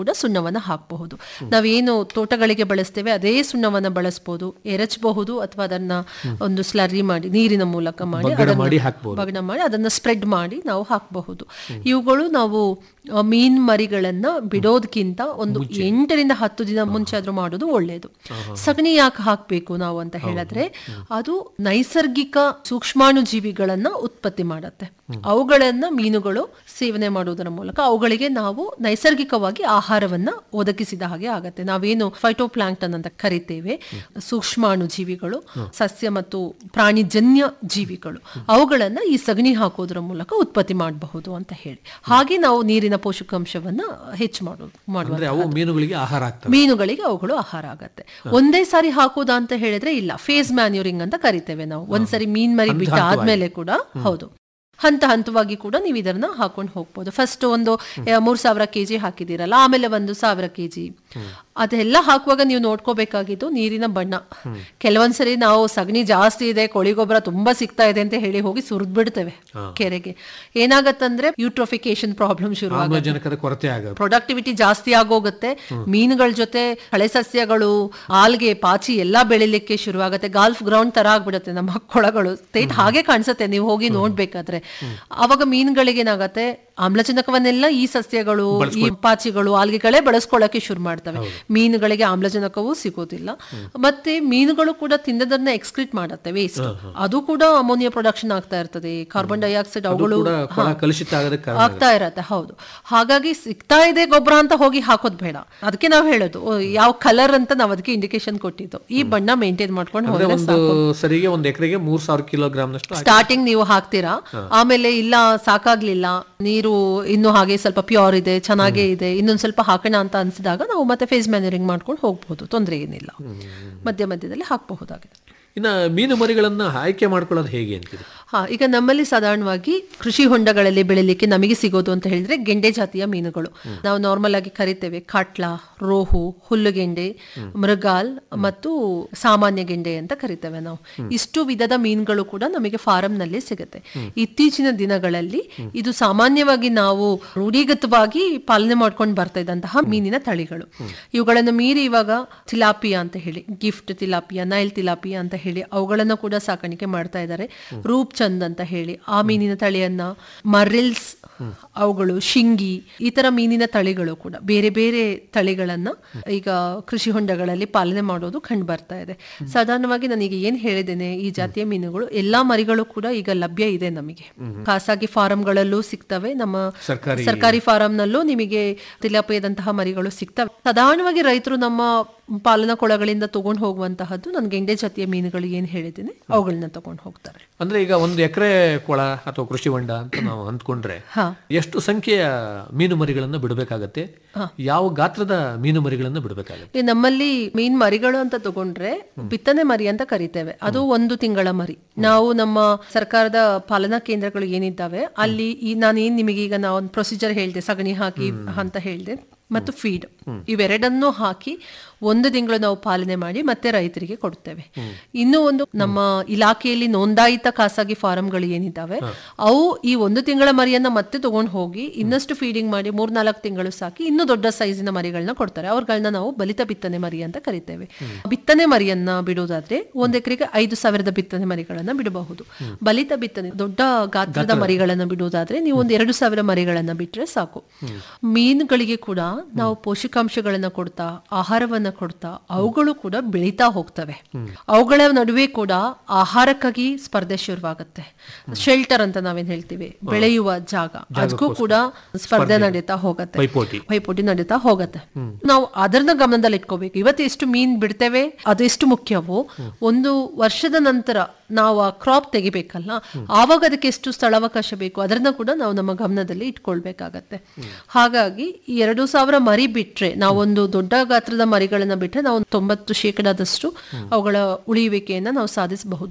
ಕೂಡ ಸುಣ್ಣವನ್ನ ಹಾಕಬಹುದು ನಾವೇನು ತೋಟಗಳಿಗೆ ಬಳಸ್ತೇವೆ ಅದೇ ಸುಣ್ಣವನ್ನ ಬಳಸಬಹುದು ಎರಚಬಹುದು ಅಥವಾ ಅದನ್ನ ಒಂದು ಸ್ಲರಿ ಮಾಡಿ ನೀರಿನ ಮೂಲಕ ಮಾಡಿ ಬಗ್ಗಣ ಅದನ್ನ- ಮಾಡಿ ಹಾಕ್ಬೋದು. ಬಗ್ಗಣ ಮಾಡಿ ಅದನ್ನ ಸ್ಪ್ರೆಡ್ ಮಾಡಿ ನಾವು ಹಾಕಬಹುದು ಇವುಗಳು ನಾವು ಆ, ಮೀನ್ ಮರಿಗಳನ್ನ ಬಿಡೋದಕ್ಕಿಂತ ಒಂದು ಎಂಟರಿಂದ ಹತ್ತು ದಿನ ಮುಂಚೆ ಆದ್ರೂ ಮಾಡೋದು ಒಳ್ಳೆಯದು ಸಗಣಿ ಯಾಕೆ ಹಾಕ್ಬೇಕು ನಾವು ಅಂತ ಹೇಳಿದ್ರೆ ಅದು ನೈಸರ್ಗಿಕ ಸೂಕ್ಷ್ಮಾಣು ಜೀವಿಗಳನ್ನ ಉತ್ಪತ್ತಿ ಮಾಡತ್ತೆ ಅವುಗಳನ್ನ ಮೀನುಗಳು ಸೇವನೆ ಮಾಡುವುದರ ಮೂಲಕ ಅವುಗಳಿಗೆ ನಾವು ನೈಸರ್ಗಿಕವಾಗಿ ಆಹಾರವನ್ನ ಒದಗಿಸಿದ ಹಾಗೆ ಆಗತ್ತೆ ನಾವೇನು ಫೈಟೋಪ್ಲಾಂಕ್ಟನ್ ಅಂತ ಕರಿತೇವೆ ಸೂಕ್ಷ್ಮಾಣು ಜೀವಿಗಳು ಸಸ್ಯ ಮತ್ತು ಪ್ರಾಣಿಜನ್ಯ ಜೀವಿಗಳು ಅವುಗಳನ್ನ ಈ ಸಗಣಿ ಹಾಕೋದ್ರ ಮೂಲಕ ಉತ್ಪತ್ತಿ ಮಾಡಬಹುದು ಅಂತ ಹೇಳಿ ಹಾಗೆ ನಾವು ನೀರಿನ ಪೋಷಕಾಂಶವನ್ನ ಹೆಚ್ಚು ಮಾಡೋದು ಮಾಡುವ ಅಂದ್ರೆ ಅವು ಮೀನುಗಳಿಗೆ ಆಹಾರ ಆಗ್ತವೆ ಮೀನುಗಳಿಗೆ ಅವುಗಳು ಆಹಾರ ಆಗತ್ತೆ ಒಂದೇ ಸಾರಿ ಹಾಕೋದಾ ಅಂತ ಹೇಳಿದ್ರೆ ಇಲ್ಲ ಫೇಸ್ ಮ್ಯಾನ್ಯೂರಿಂಗ್ ಅಂತ ಕರಿತೇವೆ ನಾವು ಒಂದ್ಸರಿ ಮೀನ್ ಮರಿ ಬಿಟ್ಟ ಆದ್ಮೇಲೆ ಕೂಡ ಹೌದು ಹಂತ ಹಂತವಾಗಿ ಕೂಡ ನೀವು ಇದನ್ನ ಹಾಕೊಂಡು ಹೋಗ್ಬೋದು ಫಸ್ಟ್ ಒಂದು ಆ, ಮೂರ್ ಸಾವಿರ ಕೆಜಿ ಹಾಕಿದಿರಲ್ಲ ಆಮೇಲೆ ಒಂದು ಸಾವಿರ ಕೆಜಿ ಅದೆಲ್ಲ ಹಾಕುವಾಗ ನೀವು ನೋಡ್ಕೋಬೇಕಾಗಿದ್ದು ನೀರಿನ ಬಣ್ಣ ಕೆಲವೊಂದ್ಸರಿ ನಾವು ಸಗಣಿ ಜಾಸ್ತಿ ಇದೆ ಕೊಳಿ ಗೊಬ್ಬರ ತುಂಬಾ ಸಿಗ್ತಾ ಇದೆ ಅಂತ ಹೇಳಿ ಹೋಗಿ ಸುರಿದ್ ಬಿಡ್ತೇವೆ ಕೆರೆಗೆ ಏನಾಗತ್ತಂದ್ರೆ ಯೂಟ್ರೋಫಿಕೇಶನ್ ಪ್ರಾಬ್ಲಮ್ ಶುರು ಆಗುತ್ತೆ ಆಮ್ಲಜನಕದ ಕೊರತೆ ಆಗುತ್ತೆ ಪ್ರೊಡಕ್ಟಿವಿಟಿ ಜಾಸ್ತಿ ಆಗೋಗುತ್ತೆ ಮೀನುಗಳ ಜೊತೆ ಹಳೆ ಸಸ್ಯಗಳು ಆಲ್ಗೆ ಪಾಚಿ ಎಲ್ಲಾ ಬೆಳಿಲಿಕ್ಕೆ ಶುರುವಾಗುತ್ತೆ ಗಾಲ್ಫ್ ಗ್ರೌಂಡ್ ತರ ಆಗ್ಬಿಡುತ್ತೆ ನಮ್ಮ ಕೊಳಗಳು ಸ್ಟೇಟ್ ಹಾಗೆ ಕಾಣಿಸುತ್ತೆ ನೀವು ಹೋಗಿ ನೋಡ್ಬೇಕಾದ್ರೆ ಅವಾಗ ಮೀನುಗಳಿಗೆ ಏನಾಗತ್ತೆ ಆಮ್ಲಜನಕವನ್ನೆಲ್ಲ ಈ ಸಸ್ಯಗಳು ಈ ಪಾಚಿಗಳು ಆಲ್ಗೆಗಳೇ ಬಳಸ್ಕೊಳ್ಳಕ್ಕೆ ಶುರು ಮಾಡ್ತವೆ ಮೀನುಗಳಿಗೆ ಆಮ್ಲಜನಕವೂ ಸಿಗೋದಿಲ್ಲ ಮತ್ತೆ ಮೀನುಗಳು ಕೂಡ ತಿನ್ನದನ್ನ ಎಕ್ಸ್ಕ್ರೀಟ್ ಮಾಡುತ್ತೆ ವೇಸ್ಟ್ ಅದು ಕೂಡ ಅಮೋನಿಯಾ ಪ್ರೊಡಕ್ಷನ್ ಆಗ್ತಾ ಇರ್ತದೆ ಕಾರ್ಬನ್ ಡೈಆಕ್ಸೈಡ್ ಅವುಗಳು ಕೂಡ ಕೊಳ ಹಾ. ಕಲುಷಿತ ಆಗೋದಕ್ಕೆ ಕಾರಣ ಆಗ್ತಾ ಇರತ್ತೆ ಹೌದು ಹಾಗಾಗಿ ಸಿಗ್ತಾ ಇದೆ ಗೊಬ್ಬರ ಅಂತ ಹೋಗಿ ಹಾಕೋದ್ ಬೇಡ ಅದಕ್ಕೆ ನಾವು ಹೇಳೋದು ಓ, ಯಾವ ಕಲರ್ ಅಂತ ನಾವು ಅದಕ್ಕೆ ಇಂಡಿಕೇಶನ್ ಕೊಟ್ಟಿದ್ದು ಈ ಬಣ್ಣ ಮೇಂಟೈನ್ ಮಾಡ್ಕೊಂಡು ಅಂದ್ರೆ ಹೋದ್ರೆ ಒಂದು ಸಾಕು ಸರಿಗೆ ಒಂದು ಎಕರೆಗೆ ಮೂರ್ ಸಾವಿರ ಕಿಲೋಗ್ರಾಮ್ನಷ್ಟು ಹಾಕಿ- ಸ್ಟಾರ್ಟಿಂಗ್ ನೀವು ಹಾಕ್ತೀರಾ ಆಮೇಲೆ ಇಲ್ಲ ಸಾಕಾಗ್ಲಿಲ್ಲ ನೀರು ಇನ್ನು ಹಾಗೆ ಸ್ವಲ್ಪ ಪ್ಯೂರ್ ಇದೆ ಚೆನ್ನಾಗೇ ಇದೆ ಇನ್ನೊಂದ್ ಸ್ವಲ್ಪ ಹಾಕೋಣ ಅಂತ ಅನ್ಸಿದಾಗ ನಾವು ಮತ್ತೆ ಫೇಸ್ ಮ್ಯಾನರಿಂಗ್ ಮಾಡ್ಕೊಂಡು ಹೋಗ್ಬೋದು ತೊಂದರೆ ಏನಿಲ್ಲ ಮಧ್ಯ ಮಧ್ಯದಲ್ಲಿ ಹಾಕಬಹುದಾಗಿದೆ ಇನ್ನ ಮೀನು ಮರಿಗಳನ್ನ ಆಯ್ಕೆ ಮಾಡ್ಕೊಳ್ಳೋದು ಹೇಗೆ ಅಂತೀರಿ ಹಾ ಈಗ ನಮ್ಮಲ್ಲಿ ಸಾಧಾರಣವಾಗಿ ಕೃಷಿ ಹೊಂಡಗಳಲ್ಲಿ ಬೆಳಿಲಿಕ್ಕೆ ನಮಗೆ ಸಿಗೋದು ಅಂತ ಹೇಳಿದ್ರೆ ಗೆಂಡೆ ಜಾತಿಯ ಮೀನುಗಳು ನಾವು ನಾರ್ಮಲ್ ಆಗಿ ಕರಿತೇವೆ ಕಾಟ್ಲಾ ರೋಹು ಹುಲ್ಲುಗೆಂಡೆ ಮೃಗಾಲ್ ಮತ್ತು ಸಾಮಾನ್ಯ ಗೆಂಡೆ ಅಂತ ಕರಿತೇವೆ ನಾವು ಇಷ್ಟು ವಿಧದ ಮೀನುಗಳು ಕೂಡ ನಮಗೆ ಫಾರಂ ನಲ್ಲಿ ಸಿಗುತ್ತೆ ಇತ್ತೀಚಿನ ದಿನಗಳಲ್ಲಿ ಇದು ಸಾಮಾನ್ಯವಾಗಿ ನಾವು ರೂಢಿಗತವಾಗಿ ಪಾಲನೆ ಮಾಡ್ಕೊಂಡು ಬರ್ತಾ ಇದ್ದಂತಹ ಮೀನಿನ ತಳಿಗಳು ಇವುಗಳನ್ನು ಮೀರಿ ಇವಾಗ ತಿಲಾಪಿಯಾ ಅಂತ ಹೇಳಿ ಗಿಫ್ಟ್ ತಿಲಾಪಿಯಾ ನೈಲ್ ತಿಲಾಪಿಯಾ ಅಂತ ಹೇಳಿ ಅವುಗಳನ್ನ ಕೂಡ ಸಾಕಾಣಿಕೆ ಮಾಡ್ತಾ ಇದ್ದಾರೆ ರೂಪ್ ಚಂದ್ ಅಂತ ಹೇಳಿ ಆ ಮೀನಿನ ತಳಿಯನ್ನ ಮರಿಲ್ಸ್ ಅವುಗಳು ಶಿಂಗಿ ಈ ತರ ಮೀನಿನ ತಳಿಗಳು ಕೂಡ ಬೇರೆ ಬೇರೆ ತಳಿಗಳನ್ನ ಈಗ ಕೃಷಿ ಹೊಂಡಗಳಲ್ಲಿ ಪಾಲನೆ ಮಾಡೋದು ಕಂಡು ಬರ್ತಾ ಇದೆ ಸಾಧಾರಣವಾಗಿ ನಾನೀಗ ಏನ್ ಹೇಳಿದ್ದೇನೆ ಈ ಜಾತಿಯ ಮೀನುಗಳು ಎಲ್ಲಾ ಮರಿಗಳು ಕೂಡ ಈಗ ಲಭ್ಯ ಇದೆ ನಮಗೆ ಖಾಸಗಿ ಫಾರಂಗಳಲ್ಲೂ ಸಿಗ್ತವೆ ನಮ್ಮ ಸರ್ಕಾರಿ- ಸರ್ಕಾರಿ ಫಾರಂನಲ್ಲೂ ನಿಮಗೆ ತಿಲಾಪಿಯದಂತಹ ಮರಿಗಳು ಸಿಗ್ತವೆ ಸಾಧಾರಣವಾಗಿ ರೈತರು ನಮ್ಮ ಪಾಲನಾ ಕೊಳಗಳಿಂದ ತಗೊಂಡು ಹೋಗುವಂತಹದ್ದು ನನ್ ಗೆಂಡೆ ಜಾತಿಯ ಮೀನುಗಳು ಏನ್ ಹೇಳಿದ್ದೀನಿ ಅವುಗಳನ್ನ ತಗೊಂಡು ಹೋಗ್ತಾರೆ ಅಂದ್ರೆ ಈಗ ಒಂದು ಎಕರೆ ಕೊಳ ಅಥವಾ ಕೃಷಿ ಹೊಂಡ ಅಂತ ನಾವು ಅಂದ್ಕೊಂಡ್ರೆ ಹಾ. ಎಷ್ಟು ಸಂಖ್ಯೆಯ ಮೀನು ಮರಿಗಳನ್ನ ಬಿಡಬೇಕಾಗತ್ತೆ ಯಾವ ಗಾತ್ರದ ಮೀನು ಮರಿಗಳನ್ನ ಬಿಡಬೇಕಾಗತ್ತೆ ಈ ನಮ್ಮಲ್ಲಿ ಮೀನ್ ಮರಿಗಳು ಅಂತ ತಗೊಂಡ್ರೆ ಬಿತ್ತನೆ ಮರಿ ಅಂತ ಕರಿತೇವೆ ಅದು ಒಂದು ತಿಂಗಳ ಮರಿ ನಾವು ನಮ್ಮ ಸರ್ಕಾರದ ಪಾಲನಾ ಕೇಂದ್ರಗಳು ಏನಿದ್ದಾವೆ ಅಲ್ಲಿ ಈ ನಾನು ಏನ್ ನಿಮಗೆ ಈಗ ನಾ ಒಂದು ಪ್ರೊಸೀಜರ್ ಹೇಳ್ದೆ ಸಗಣಿ ಹಾಕಿ ಅಂತ ಹೇಳ್ದೆ ಮತ್ತು ಫೀಡ್ ಇವೆರಡನ್ನೂ ಹಾಕಿ ಒಂದು ತಿಂಗಳು ನಾವು ಪಾಲನೆ ಮಾಡಿ ಮತ್ತೆ ರೈತರಿಗೆ ಕೊಡ್ತೇವೆ ಇನ್ನು ಒಂದು ನಮ್ಮ ಇಲಾಖೆಯಲ್ಲಿ ನೋಂದಾಯಿತ ಖಾಸಗಿ ಫಾರಂಗಳು ಏನಿದ್ದಾವೆ ಅವು ಈ ಒಂದು ತಿಂಗಳ ಮರಿಯನ್ನ ಮತ್ತೆ ತಗೊಂಡು ಹೋಗಿ ಇನ್ನಷ್ಟು ಫೀಡಿಂಗ್ ಮಾಡಿ ಮೂರ್ನಾಲ್ಕು ತಿಂಗಳು ಸಾಕಿ ಇನ್ನೂ ದೊಡ್ಡ ಸೈಜಿನ ಮರಿಗಳನ್ನ ಕೊಡ್ತಾರೆ ಅವ್ರಗಳನ್ನ ನಾವು ಬಲಿತ ಬಿತ್ತನೆ ಮರಿ ಅಂತ ಕರಿತೇವೆ ಬಿತ್ತನೆ ಮರಿಯನ್ನ ಬಿಡುವುದಾದ್ರೆ ಒಂದ್ ಎಕರೆಗೆ ಐದು ಸಾವಿರದ ಬಿತ್ತನೆ ಮರಿಗಳನ್ನ ಬಿಡಬಹುದು ಬಲಿತ ಬಿತ್ತನೆ ದೊಡ್ಡ ಗಾತ್ರದ ಮರಿಗಳನ್ನ ಬಿಡುವುದಾದ್ರೆ ನೀವು ಒಂದ್ ಎರಡು ಸಾವಿರ ಮರಿಗಳನ್ನ ಬಿಟ್ರೆ ಸಾಕು ಮೀನುಗಳಿಗೆ ಕೂಡ ನಾವು ಪೋಷಕಾಂಶಗಳನ್ನ ಕೊಡ್ತಾ ಆಹಾರವನ್ನ ಕೊಡ್ತಾ ಅವುಗಳು ಕೂಡ ಬೆಳೀತಾ ಹೋಗ್ತವೆ ಅವುಗಳ ನಡುವೆ ಕೂಡ ಆಹಾರಕ್ಕಾಗಿ ಸ್ಪರ್ಧೆ ಶುರುವಾಗುತ್ತೆ ಶೆಲ್ಟರ್ ಅಂತ ನಾವೇನ್ ಹೇಳ್ತೀವಿ ಬೆಳೆಯುವ ಜಾಗ ಅದಕ್ಕೂ ಕೂಡ ಸ್ಪರ್ಧೆ ನಡೀತಾ ಹೋಗುತ್ತೆ ಪೈಪೋಟಿ. ಪೈಪೋಟಿ ನಡೀತಾ ಹೋಗತ್ತೆ ನಾವು ಅದನ್ನ ಗಮನದಲ್ಲಿ ಇಟ್ಕೋಬೇಕು ಇವತ್ತು ಎಷ್ಟು ಮೀನ್ ಬಿಡ್ತೇವೆ ಅದು ಎಷ್ಟು ಮುಖ್ಯವೋ ಒಂದು ವರ್ಷದ ನಂತರ ನಾವು ಆ ಕ್ರಾಪ್ ತೆಗಿಬೇಕಲ್ಲ ಆವಾಗ ಅದಕ್ಕೆ ಎಷ್ಟು ಸ್ಥಳಾವಕಾಶ ಬೇಕು ಅದನ್ನ ಕೂಡ ನಾವು ನಮ್ಮ ಗಮನದಲ್ಲಿ ಇಟ್ಕೊಳ್ಬೇಕಾಗತ್ತೆ ಹಾಗಾಗಿ ಈ ಎರಡು ಸಾವಿರ ಮರಿ ಬಿಟ್ರೆ ನಾವೊಂದು ದೊಡ್ಡ ಗಾತ್ರದ ಮರಿಗಳನ್ನ ಬಿಟ್ರೆ ನಾವು ತೊಂಬತ್ತು ಶೇಕಡಾದಷ್ಟು ಅವುಗಳ ಉಳಿಯುವಿಕೆಯನ್ನ ನಾವು ಸಾಧಿಸಬಹುದು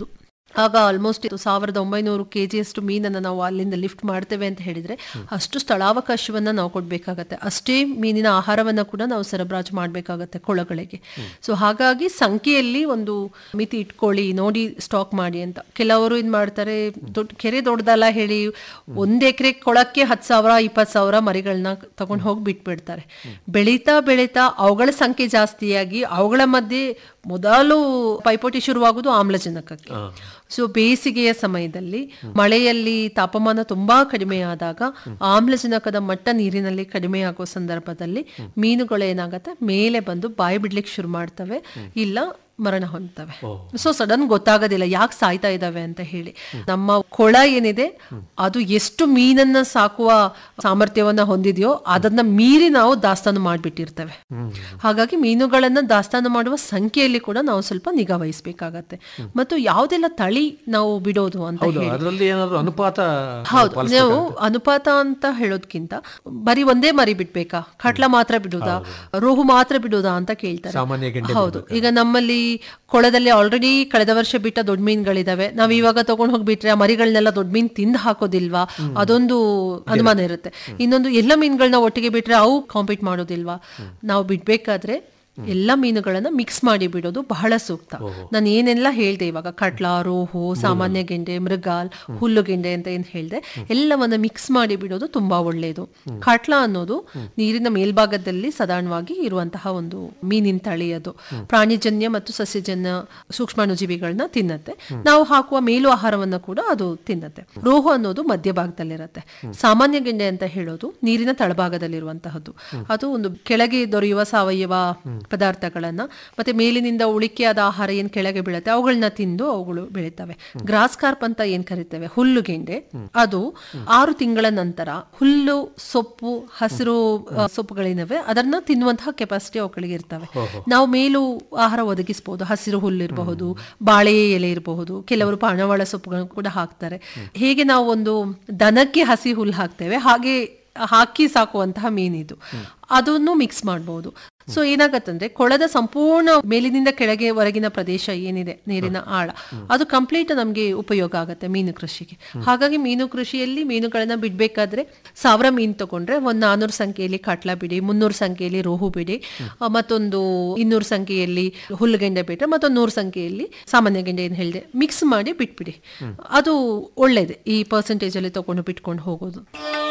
ಆಗ ಆಲ್ಮೋಸ್ಟ್ ಸಾವಿರದ ಒಂಬೈನೂರು ಕೆ ಜಿಯಷ್ಟು ಮೀನನ್ನು ನಾವು ಅಲ್ಲಿಂದ ಲಿಫ್ಟ್ ಮಾಡ್ತೇವೆ ಅಂತ ಹೇಳಿದ್ರೆ ಅಷ್ಟು ಸ್ಥಳಾವಕಾಶವನ್ನ ನಾವು ಕೊಡಬೇಕಾಗತ್ತೆ ಅಷ್ಟೇ ಮೀನಿನ ಆಹಾರವನ್ನ ಕೂಡ ನಾವು ಸರಬರಾಜು ಮಾಡಬೇಕಾಗತ್ತೆ ಕೊಳಗಳಿಗೆ ಸೊ ಹಾಗಾಗಿ ಸಂಖ್ಯೆಯಲ್ಲಿ ಒಂದು ಮಿತಿ ಇಟ್ಕೊಳ್ಳಿ ನೋಡಿ ಸ್ಟಾಕ್ ಮಾಡಿ ಅಂತ ಕೆಲವರು ಇದು ಮಾಡ್ತಾರೆ ದೊಡ್ಡ ಕೆರೆ ದೊಡ್ಡದಲ್ಲ ಹೇಳಿ ಒಂದ್ ಎಕರೆ ಕೊಳಕ್ಕೆ ಹತ್ತು ಸಾವಿರ ಇಪ್ಪತ್ತು ಸಾವಿರ ಮರಿಗಳನ್ನ ತಗೊಂಡು ಹೋಗಿ ಬಿಟ್ಬಿಡ್ತಾರೆ ಬೆಳೀತಾ ಬೆಳೀತಾ ಅವುಗಳ ಸಂಖ್ಯೆ ಜಾಸ್ತಿಯಾಗಿ ಅವುಗಳ ಮಧ್ಯೆ ಮೊದಲು ಪೈಪೋಟಿ ಶುರುವಾಗುವುದು ಆಮ್ಲಜನಕಕ್ಕೆ ಸೊ ಬೇಸಿಗೆಯ ಸಮಯದಲ್ಲಿ ಮಳೆಯಲ್ಲಿ ತಾಪಮಾನ ತುಂಬಾ ಕಡಿಮೆ ಆದಾಗ ಆಮ್ಲಜನಕದ ಮಟ್ಟ ನೀರಿನಲ್ಲಿ ಕಡಿಮೆ ಆಗುವ ಸಂದರ್ಭದಲ್ಲಿ ಮೀನುಗಳು ಏನಾಗತ್ತೆ ಮೇಲೆ ಬಂದು ಬಾಯಿ ಬಿಡ್ಲಿಕ್ಕೆ ಶುರು ಮಾಡ್ತವೆ ಇಲ್ಲ ಮರಣ ಹೊಂದ್ತವೆ ಸೊ ಸಡನ್ ಗೊತ್ತಾಗೋದಿಲ್ಲ ಯಾಕೆ ಸಾಯ್ತಾ ಇದಾವೆ ಅಂತ ಹೇಳಿ ನಮ್ಮ ಕೊಳ ಏನಿದೆ ಅದು ಎಷ್ಟು ಮೀನನ್ನ ಸಾಕುವ ಸಾಮರ್ಥ್ಯವನ್ನ ಹೊಂದಿದೆಯೋ ಅದನ್ನ ಮೀರಿ ನಾವು ದಾಸ್ತಾನು ಮಾಡಿಬಿಟ್ಟಿರ್ತೇವೆ ಹಾಗಾಗಿ ಮೀನುಗಳನ್ನ ದಾಸ್ತಾನು ಮಾಡುವ ಸಂಖ್ಯೆಯಲ್ಲಿ ಕೂಡ ನಾವು ಸ್ವಲ್ಪ ನಿಗಾ ವಹಿಸ್ಬೇಕಾಗತ್ತೆ ಮತ್ತು ಯಾವುದೆಲ್ಲ ತಳಿ ನಾವು ಬಿಡೋದು ಅಂತ ಹೌದು ಹೇಳಿ ಅದರಲ್ಲಿ ಏನಾದ್ರು ಅನುಪಾತ ಹೌದು ನೀವು ಅನುಪಾತ ಅಂತ ಹೇಳೋದ್ಕಿಂತ ಬರೀ ಒಂದೇ ಮರಿ ಬಿಡ್ಬೇಕಾ ಕಟ್ಲ ಮಾತ್ರ ಬಿಡುದಾ ರೋಹು ಮಾತ್ರ ಬಿಡುದಾ ಅಂತ ಕೇಳ್ತಾರೆ ಸಾಮಾನ್ಯ ಗೆಂಡೆ ಹೌದು ಈಗ ನಮ್ಮಲ್ಲಿ ಕೊಳದಲ್ಲಿ ಆಲ್ರೆಡಿ ಕಳೆದ ವರ್ಷ ಬಿಟ್ಟ ದೊಡ್ಡ ಮೀನುಗಳಿದಾವೆ ನಾವ್ ಇವಾಗ ತಗೊಂಡ್ ಹೋಗ್ಬಿಟ್ರೆ ಆ ಮರಿಗಳನ್ನೆಲ್ಲ ದೊಡ್ಡ ಮೀನ್ ತಿಂದು ಹಾಕೋದಿಲ್ವಾ ಅದೊಂದು ಅನುಮಾನ ಇರುತ್ತೆ ಇನ್ನೊಂದು ಎಲ್ಲ ಮೀನುಗಳನ್ನ ಒಟ್ಟಿಗೆ ಬಿಟ್ರೆ ಅವು ಕಾಂಪೀಟ್ ಮಾಡೋದಿಲ್ವಾ ನಾವು ಬಿಡ್ಬೇಕಾದ್ರೆ ಎಲ್ಲ ಮೀನುಗಳನ್ನ ಮಿಕ್ಸ್ ಮಾಡಿ ಬಿಡೋದು ಬಹಳ ಸೂಕ್ತ ನಾನು ಏನೆಲ್ಲ ಹೇಳ್ದೆ ಇವಾಗ ಕಟ್ಲ ರೋಹು ಸಾಮಾನ್ಯ ಗೆಂಡೆ ಮೃಗಾಲ್ ಹುಲ್ಲು ಗೆಂಡೆ ಅಂತ ಏನ್ ಹೇಳ್ದೆ ಎಲ್ಲವನ್ನ ಮಿಕ್ಸ್ ಮಾಡಿ ಬಿಡೋದು ತುಂಬಾ ಒಳ್ಳೆಯದು ಕಟ್ಲ ಅನ್ನೋದು ನೀರಿನ ಮೇಲ್ಭಾಗದಲ್ಲಿ ಸಾಧಾರಣವಾಗಿ ಇರುವಂತಹ ಒಂದು ಮೀನಿನ ತಳಿ ಅದು ಪ್ರಾಣಿಜನ್ಯ ಮತ್ತು ಸಸ್ಯಜನ್ಯ ಸೂಕ್ಷ್ಮಾಣುಜೀವಿಗಳನ್ನ ತಿನ್ನತ್ತೆ ನಾವು ಹಾಕುವ ಮೇಲು ಆಹಾರವನ್ನ ಕೂಡ ಅದು ತಿನ್ನತ್ತೆ ರೋಹು ಅನ್ನೋದು ಮಧ್ಯಭಾಗದಲ್ಲಿರುತ್ತೆ ಸಾಮಾನ್ಯ ಗೆಂಡೆ ಅಂತ ಹೇಳೋದು ನೀರಿನ ತಳಭಾಗದಲ್ಲಿರುವಂತಹದ್ದು ಅದು ಒಂದು ಕೆಳಗೆ ದೊರೆಯುವ ಸಾವಯವ ಪದಾರ್ಥಗಳನ್ನ ಮತ್ತೆ ಮೇಲಿನಿಂದ ಉಳಿಕೆಯಾದ ಆಹಾರ ಏನ್ ಕೆಳಗೆ ಬೀಳುತ್ತೆ ಅವುಗಳನ್ನ ತಿಂದು ಅವುಗಳು ಬೆಳೀತವೆ ಗ್ರಾಸ್ ಕಾರ್ಪ್ ಅಂತ ಏನ್ ಕರಿತೇವೆ ಹುಲ್ಲು ಗೆಂಡೆ ಅದು ಆರು ತಿಂಗಳ ನಂತರ ಹುಲ್ಲು ಸೊಪ್ಪು ಹಸಿರು ಆ, ಸೊಪ್ಪುಗಳೇನವೆ ಅದನ್ನ ತಿನ್ನುವಂತಹ ಕೆಪಾಸಿಟಿ ಅವುಗಳಿಗೆ ಇರ್ತವೆ ನಾವು ಮೇಲು ಆಹಾರ ಒದಗಿಸಬಹುದು ಹಸಿರು ಹುಲ್ಲು ಇರಬಹುದು ಬಾಳೆ ಎಲೆ ಇರಬಹುದು ಕೆಲವರು ಪಾನವಾಳ ಸೊಪ್ಪುಗಳನ್ನು ಕೂಡ ಹಾಕ್ತಾರೆ ಹೇಗೆ ನಾವು ಒಂದು ದನಕ್ಕೆ ಹಸಿ ಹುಲ್ಲು ಹಾಕ್ತೇವೆ ಹಾಗೆ ಹಾಕಿ ಸಾಕುವಂತಹ ಮೀನಿದು ಅದನ್ನು ಮಿಕ್ಸ್ ಮಾಡಬಹುದು ಸೊ ಏನಾಗತ್ತಂದ್ರೆ ಕೊಳದ ಸಂಪೂರ್ಣ ಮೇಲಿನಿಂದ ಕೆಳಗೆ ಹೊರಗಿನ ಪ್ರದೇಶ ಏನಿದೆ ನೀರಿನ ಆಳ ಅದು ಕಂಪ್ಲೀಟ್ ನಮಗೆ ಉಪಯೋಗ ಆಗುತ್ತೆ ಮೀನು ಕೃಷಿಗೆ ಹಾಗಾಗಿ ಮೀನು ಕೃಷಿಯಲ್ಲಿ ಮೀನುಗಳನ್ನ ಬಿಡ್ಬೇಕಾದ್ರೆ ಸಾವಿರ ಮೀನು ತಗೊಂಡ್ರೆ ಒಂದ್ ನಾನೂರು ಸಂಖ್ಯೆಯಲ್ಲಿ ಕಾಟ್ಲಾ ಬಿಡಿ ಮುನ್ನೂರು ಸಂಖ್ಯೆಯಲ್ಲಿ ರೋಹು ಬಿಡಿ ಆ, ಮತ್ತೊಂದು ಇನ್ನೂರು ಸಂಖ್ಯೆಯಲ್ಲಿ ಹುಲ್ಲುಗೆಂಡೆ ಬಿಟ್ರೆ ಮತ್ತೊಂದು ನೂರು ಸಂಖ್ಯೆಯಲ್ಲಿ ಸಾಮಾನ್ಯ ಗೆಂಡೆ ಏನ್ ಹೇಳಿದೆ ಮಿಕ್ಸ್ ಮಾಡಿ ಬಿಟ್ಬಿಡಿ ಅದು ಒಳ್ಳೇದು ಈ ಪರ್ಸೆಂಟೇಜ್ ಅಲ್ಲಿ ತಗೊಂಡು ಬಿಟ್ಕೊಂಡು ಹೋಗೋದು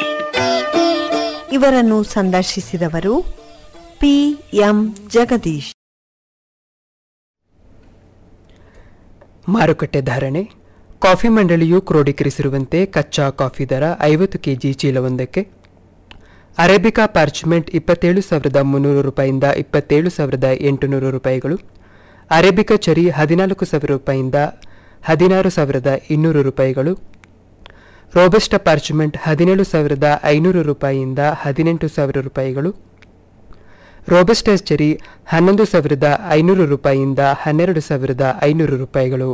ಇವರನ್ನು ಸಂದರ್ಶಿಸಿದವರು ಪಿ ಎಂ ಜಗದೀಶ್ ಮಾರುಕಟ್ಟೆ ಧಾರಣೆ ಕಾಫಿ ಮಂಡಳಿಯು ಕ್ರೋಢೀಕರಿಸಿರುವಂತೆ ಕಚ್ಚಾ ಕಾಫಿ ದರ ಐವತ್ತು ಕೆಜಿ ಚೀಲವೊಂದಕ್ಕೆ ಅರೇಬಿಕಾ ಪಾರ್ಚ್ಮೆಂಟ್ ಇಪ್ಪತ್ತೇಳು ಸಾವಿರದ ಮುನ್ನೂರು ರೂಪಾಯಿಂದ ಇಪ್ಪತ್ತೇಳು ಸಾವಿರದ ಎಂಟುನೂರು ರೂಪಾಯಿಗಳು ಅರೇಬಿಕಾ ಚರಿ ಹದಿನಾಲ್ಕು ಸಾವಿರ ರೂಪಾಯಿಂದ ಹದಿನಾರು ಸಾವಿರದ ಇನ್ನೂರು ರೂಪಾಯಿಗಳು ರೋಬಸ್ಟಾ ಪಾರ್ಚ್ಮೆಂಟ್ ಹದಿನೇಳು ಸಾವಿರದ ಐನೂರು ರೂಪಾಯಿಯಿಂದ ಹದಿನೆಂಟು ಸಾವಿರ ರೂಪಾಯಿಗಳು ರೋಬಸ್ಟಾ ಚೆರಿ ಹನ್ನೊಂದು ಸಾವಿರದ ಐನೂರು ರೂಪಾಯಿಯಿಂದ ಹನ್ನೆರಡು ಸಾವಿರದ ಐನೂರು ರೂಪಾಯಿಗಳು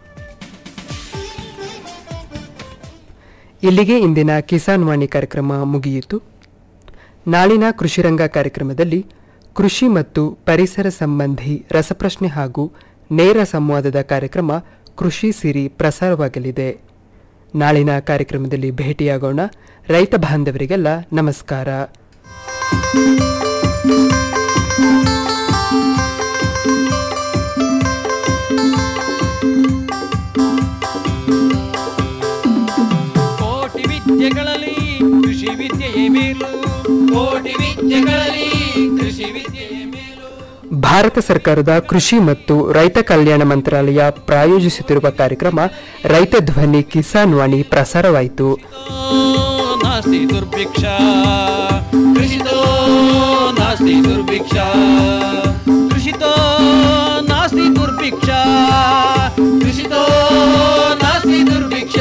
ಇಲ್ಲಿಗೆ ಇಂದಿನ ಕಿಸಾನ್ ವಾಣಿ ಕಾರ್ಯಕ್ರಮ ಮುಗಿಯಿತು ನಾಳಿನ ಕೃಷಿರಂಗ ಕಾರ್ಯಕ್ರಮದಲ್ಲಿ ಕೃಷಿ ಮತ್ತು ಪರಿಸರ ಸಂಬಂಧಿ ರಸಪ್ರಶ್ನೆ ಹಾಗೂ ನೇರ ಸಂವಾದದ ಕಾರ್ಯಕ್ರಮ ಕೃಷಿ ಸಿರಿ ಪ್ರಸಾರವಾಗಲಿದೆ ನಾಳಿನ ಕಾರ್ಯಕ್ರಮದಲ್ಲಿ ಭೇಟಿಯಾಗೋಣ ರೈತ ಬಾಂಧವರಿಗೆಲ್ಲ ನಮಸ್ಕಾರ ಕೋಟಿ ವಿದ್ಯೆಗಳಲ್ಲಿ ಕೃಷಿ ವಿದ್ಯೆಯೇ ಮೇಲು ಕೋಟಿ ವಿದ್ಯೆಗಳಲ್ಲಿ ಕೃಷಿ ವಿದ್ಯೆಯೇ ಮೇಲು ಭಾರತ ಸರ್ಕಾರದ ಕೃಷಿ ಮತ್ತು ರೈತ ಕಲ್ಯಾಣ ಮಂತ್ರಾಲಯ ಪ್ರಾಯೋಜಿಸುತ್ತಿರುವ ಕಾರ್ಯಕ್ರಮ ರೈತ ಧ್ವನಿ ಕಿಸಾನ್ ವಾಣಿ ಪ್ರಸಾರವಾಯಿತು ನಾಸ್ತಿ ದುರ್ಭಿಕ್ಷ ಕೃಷಿತೋ ನಾಸ್ತಿ ದುರ್ಭಿಕ್ಷ ಕೃಷಿತೋ ನಾಸ್ತಿ ದುರ್ಭಿಕ್ಷ ಕೃಷಿತೋ ನಾಸ್ತಿ ದುರ್ಭಿಕ್ಷ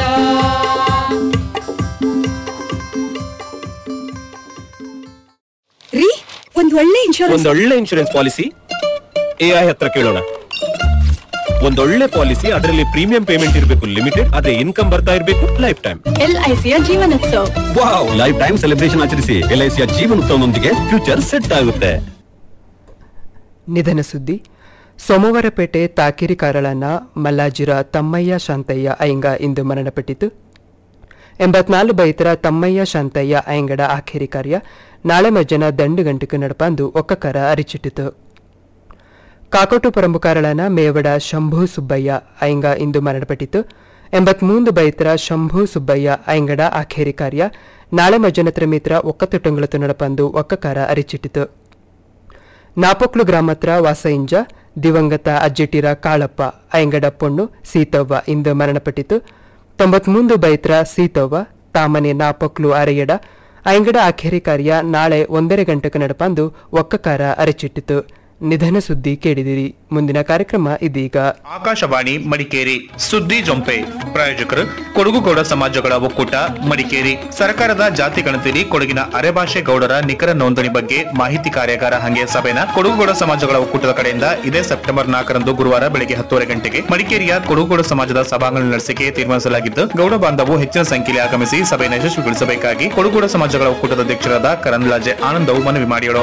ರೀ ಒಂದ್ ಒಳ್ಳೆ ಇನ್ಶೂರೆನ್ಸ್ ಒಂದೊಳ್ಳೆ ಇನ್ಶೂರೆನ್ಸ್ ಪಾಲಿಸಿ ಎ ಐ ಹತ್ರ ಕೇಳೋಣ ಒಂದೊಳ್ಳೆ ಪಾಲಿಸಿ ಅದರಲ್ಲಿ ಪ್ರೀಮಿಯಂ ಪೇಮೆಂಟ್ ಇರಬೇಕು ಲಿಮಿಟೆಡ್ ಅದೇ ಇನ್ಕಮ್ ಬರ್ತಾ ಇರಬೇಕು ಲೈಫ್ ಟೈಮ್ ಎಲ್ ಐ ಸಿಯ ಜೀವನೋತ್ಸವ ವಾವ್ ಲೈಫ್ ಟೈಮ್ ಸೆಲೆಬ್ರೇಷನ್ ಆಚರಿಸಿ ಎಲ್ ಐ ಸಿಯ ಜೀವನೋತ್ಸವದೊಂದಿಗೆ ಫ್ಯೂಚರ್ ಸೆಟ್ ಆಗುತ್ತೆ ನಿಧನ ಸುದ್ದಿ ಸೋಮವಾರಪೇಟೆ ತಾಕಿರಿ ಕಾರಳನ ಮಲ್ಲಾಜಿರ ತಮ್ಮಯ್ಯ ಶಾಂತಯ್ಯ ಅಯ್ಯಂಗ ಇಂದು ಮರಣಪಟ್ಟಿತು ಎಂಬತ್ನಾಲ್ಕು ಬೈತರ ತಮ್ಮಯ್ಯ ಶಾಂತಯ್ಯ ಅಯ್ಯಂಗಡ ಆಖೇರಿ ಕಾರ್ಯ ನಾಳೆ ಮಜ್ಜನ ದಂಡು ಗಂಟೆಗೆ ನಡಪಂದು ಒಕ್ಕಕರ ಅರಿಚಿಟ್ಟಿತು ಕಾಕೋಟು ಪರಂಬುಕಾರಳನ ಮೇವಡ ಶಂಭು ಸುಬ್ಬಯ್ಯ ಅಯ್ಯಂಗ ಇಂದು ಮರಣಪಟ್ಟಿತು ಎಂಬತ್ಮೂಂದು ಬೈತರ ಶಂಭು ಸುಬ್ಬಯ್ಯ ಅಯ್ಯಂಗಡ ಆಖೇರಿ ಕಾರ್ಯ ನಾಳೆ ಮಜ್ಜನತ್ರ ಮಿತ್ರ ಒಕ್ಕತೊಟ್ಟಂಗಳತ್ತು ನಡಪಂದು ಒಕ್ಕಕಾರ ಅರಿಚಿಟ್ಟಿತು ನಾಪೊಕ್ಲು ಗ್ರಾಮತ್ರ ವಾಸಯಿಂಜ ದಿವಂಗತ ಅಜ್ಜಿಟಿರ ಕಾಳಪ್ಪ ಅಯ್ಯಂಗಡ ಪೊಣ್ಣು ಸೀತವ್ವ ಇಂದು ಮರಣಪಟ್ಟಿತು ತೊಂಬತ್ಮೂಂದು ಬೈತ್ರ ಸೀತವ್ವ ತಾಮನೆ ನಾಪೊಕ್ಲು ಅರೆಯಡ ಅಯ್ಯಂಗಡ ಆಖೇರಿ ಕಾರ್ಯ ನಾಳೆ ಒಂದರ ಗಂಟೆಗೆ ನಡಪಂದು ಒಕ್ಕಕಾರ ಅರಚಿಟ್ಟಿತು ನಿಧನ ಸುದ್ದಿ ಕೇಳಿದಿರಿ ಮುಂದಿನ ಕಾರ್ಯಕ್ರಮ ಇದೀಗ ಆಕಾಶವಾಣಿ ಮಡಿಕೇರಿ ಸುದ್ದಿ ಜೊಂಪೆ ಪ್ರಾಯೋಜಕರು ಕೊಡಗುಗೌಡ ಸಮಾಜಗಳ ಒಕ್ಕೂಟ ಮಡಿಕೇರಿ ಸರ್ಕಾರದ ಜಾತಿ ಗಣತಿಯಲ್ಲಿ ಕೊಡಗಿನ ಅರೆಭಾಷೆ ಗೌಡರ ನಿಖರ ನೋಂದಣಿ ಬಗ್ಗೆ ಮಾಹಿತಿ ಕಾರ್ಯಾಗಾರ ಹಂಗೆ ಸಭೆನ ಕೊಡಗುಗೌಡ ಸಮಾಜಗಳ ಒಕ್ಕೂಟದ ಕಡೆಯಿಂದ ಇದೇ ಸೆಪ್ಟೆಂಬರ್ ನಾಲ್ಕರಂದು ಗುರುವಾರ ಬೆಳಗ್ಗೆ ಹತ್ತುವರೆ ಗಂಟೆಗೆ ಮಡಿಕೇರಿಯ ಕೊಡಗುಗೌಡ ಸಮಾಜದ ಸಭಾಂಗಣ ನಡೆಸಿಕೆ ತೀರ್ಮಾನಿಸಲಾಗಿದ್ದು ಗೌಡ ಬಾಂಧವು ಹೆಚ್ಚಿನ ಸಂಖ್ಯೆಯಲ್ಲಿ ಆಗಮಿಸಿ ಸಭೆಯನ್ನು ಯಶಸ್ವಿಗೊಳಿಸಬೇಕಾಗಿ ಕೊಡಗುಗೌಡ ಸಮಾಜಗಳ ಒಕ್ಕೂಟದ ಅಧ್ಯಕ್ಷರಾದ ಕರಂದ್ಲಾಜೆ ಆನಂದವು ಮನವಿ ಮಾಡಿದರು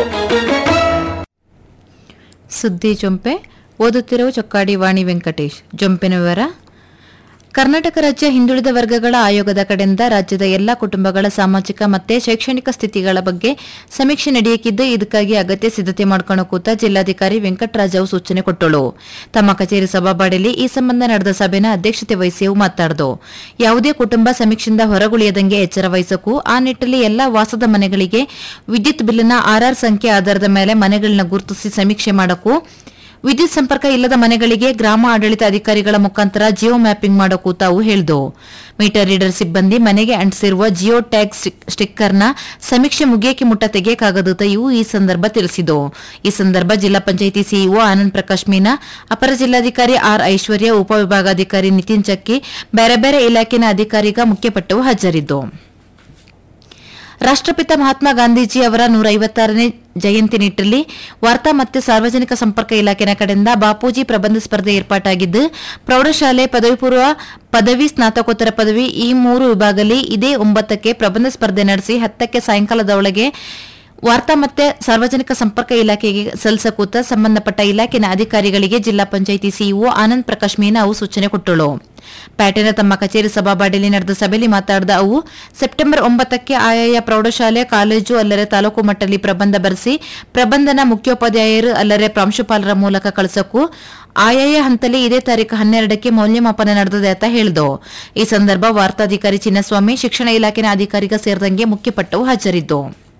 ಸುದ್ದಿ ಜೊಂಪೆ ಓದುತ್ತಿರುವ ಚೊಕ್ಕಾಡಿ ವಾಣಿ ವೆಂಕಟೇಶ್ ಜೊಂಪಿನ ವಿವರ ಕರ್ನಾಟಕ ರಾಜ್ಯ ಹಿಂದುಳಿದ ವರ್ಗಗಳ ಆಯೋಗದ ಕಡೆಯಿಂದ ರಾಜ್ಯದ ಎಲ್ಲಾ ಕುಟುಂಬಗಳ ಸಾಮಾಜಿಕ ಮತ್ತೆ ಶೈಕ್ಷಣಿಕ ಸ್ಥಿತಿಗಳ ಬಗ್ಗೆ ಸಮೀಕ್ಷೆ ನಡೆಯಕಿದ್ದು ಇದಕ್ಕಾಗಿ ಅಗತ್ಯ ಸಿದ್ಧತೆ ಮಾಡ್ಕೊಳ್ಳೋ ಕೂತ ಜಿಲ್ಲಾಧಿಕಾರಿ ವೆಂಕಟರಾಜವು ಸೂಚನೆ ಕೊಟ್ಟಳು ತಮ್ಮ ಕಚೇರಿ ಸಭಾಬಾಡಿಯಲ್ಲಿ ಈ ಸಂಬಂಧ ನಡೆದ ಸಭೆನ ಅಧ್ಯಕ್ಷತೆ ವಹಿಸಿ ಅವು ಮಾತಾಡಿದು ಯಾವುದೇ ಕುಟುಂಬ ಸಮೀಕ್ಷೆಯಿಂದ ಹೊರಗುಳಿಯದಂಗೆ ಎಚ್ಚರ ವಹಿಸಕ್ಕೂ ಆ ನಿಟ್ಟಲ್ಲಿ ಎಲ್ಲಾ ವಾಸದ ಮನೆಗಳಿಗೆ ವಿದ್ಯುತ್ ಬಿಲ್ಲಿನ ಆರ್ಆರ್ ಸಂಖ್ಯೆ ಆಧಾರದ ಮೇಲೆ ಮನೆಗಳನ್ನ ಗುರುತಿಸಿ ಸಮೀಕ್ಷೆ ಮಾಡಕ್ಕೂ ವಿದ್ಯುತ್ ಸಂಪರ್ಕ ಇಲ್ಲದ ಮನೆಗಳಿಗೆ ಗ್ರಾಮ ಆಡಳಿತ ಅಧಿಕಾರಿಗಳ ಮುಖಾಂತರ ಜಿಯೋ ಮ್ಯಾಪಿಂಗ್ ಮಾಡೋಕ್ಕೂ ತಾವು ಹೇಳಿದು ಮೀಟರ್ ರೀಡರ್ ಸಿಬ್ಬಂದಿ ಮನೆಗೆ ಅಂಟಿಸಿರುವ ಜಿಯೋ ಟ್ಯಾಗ್ ಸ್ಟಿಕ್- ಸ್ಟಿಕ್ಕರ್ನ ಸಮೀಕ್ಷೆ ಮುಗಿಯಕ್ಕೆ ಮುಟ್ಟ ತೆಗೆಯಕ್ಕಾಗದ ಇವು ಈ ಸಂದರ್ಭ ತಿಳಿಸಿತು ಈ ಸಂದರ್ಭ ಜಿಲ್ಲಾ ಪಂಚಾಯಿತಿ ಸಿಇಒ ಆನಂದ್ ಪ್ರಕಾಶ್ ಮೀನಾ ಅಪರ ಜಿಲ್ಲಾಧಿಕಾರಿ ಆರ್ ಐಶ್ವರ್ಯ ಉಪವಿಭಾಗಾಧಿಕಾರಿ ನಿತಿನ್ ಚಕ್ಕಿ ಬೇರೆ ಬೇರೆ ಇಲಾಖೆನ ಅಧಿಕಾರಿಗ ಮುಖ್ಯಪಟ್ಟವು ಹಾಜರಿದ್ದು ರಾಷ್ಟ್ರಪಿತ ಮಹಾತ್ಮ ಗಾಂಧೀಜಿ ಅವರ ನೂರ ಐವತ್ತಾರನೇ ಜಯಂತಿ ನಿಟ್ಟಲ್ಲಿ ವಾರ್ತಾ ಮತ್ತು ಸಾರ್ವಜನಿಕ ಸಂಪರ್ಕ ಇಲಾಖೆನ ಕಡೆಯಿಂದ ಬಾಪೂಜಿ ಪ್ರಬಂಧ ಸ್ಪರ್ಧೆ ಏರ್ಪಾಟಾಗಿದ್ದು ಪ್ರೌಢಶಾಲೆ ಪದವಿ ಪೂರ್ವ ಪದವಿ ಸ್ನಾತಕೋತ್ತರ ಪದವಿ ಈ ಮೂರು ವಿಭಾಗದಲ್ಲಿ ಇದೇ ಒಂಬತ್ತಕ್ಕೆ ಪ್ರಬಂಧ ಸ್ಪರ್ಧೆ ನಡೆಸಿ ಹತ್ತಕ್ಕೆ ಸಾಯಂಕಾಲದ ಒಳಗೆ ವಾರ್ತಾ ಮತ್ತೆ ಸಾರ್ವಜನಿಕ ಸಂಪರ್ಕ ಇಲಾಖೆಗೆ ಸಲ್ಲಿಸಕೂತ ಸಂಬಂಧಪಟ್ಟ ಇಲಾಖೆನ ಅಧಿಕಾರಿಗಳಿಗೆ ಜಿಲ್ಲಾ ಪಂಚಾಯಿತಿ ಸಿಇಒ ಆನಂದ್ ಪ್ರಕಾಶ್ ಮೀನಾ ಅವು ಸೂಚನೆ ಕೊಟ್ಟಳು ಪ್ಯಾಟೆನ ತಮ್ಮ ಕಚೇರಿ ಸಭಾಬಾಡಿಯಲ್ಲಿ ನಡೆದ ಸಭೆಯಲ್ಲಿ ಮಾತನಾಡಿದ ಅವು ಸೆಪ್ಟೆಂಬರ್ ಒಂಬತ್ತಕ್ಕೆ ಆಯಾಯ ಪ್ರೌಢಶಾಲೆ ಕಾಲೇಜು ಅಲ್ಲರೆ ತಾಲೂಕು ಮಟ್ಟದಲ್ಲಿ ಪ್ರಬಂಧ ಬರೆಸಿ ಪ್ರಬಂಧನ ಮುಖ್ಯೋಪಾಧ್ಯಾಯರು ಅಲ್ಲರೆ ಪ್ರಾಂಶುಪಾಲರ ಮೂಲಕ ಕಳಿಸಕ್ಕೂ ಆಯಾಯ ಹಂತದಲ್ಲಿ ಇದೇ ತಾರೀಕು ಹನ್ನೆರಡಕ್ಕೆ ಮೌಲ್ಯಮಾಪನ ನಡೆದಿದೆ ಅಂತ ಹೇಳಿದು ಈ ಸಂದರ್ಭ ವಾರ್ತಾಧಿಕಾರಿ ಚಿನ್ನಸ್ವಾಮಿ ಶಿಕ್ಷಣ ಇಲಾಖೆನ ಅಧಿಕಾರಿಗ ಸೇರಿದಂಗೆ ಮುಖ್ಯಪಟ್ಟವು ಹಾಜರಿದ್ದು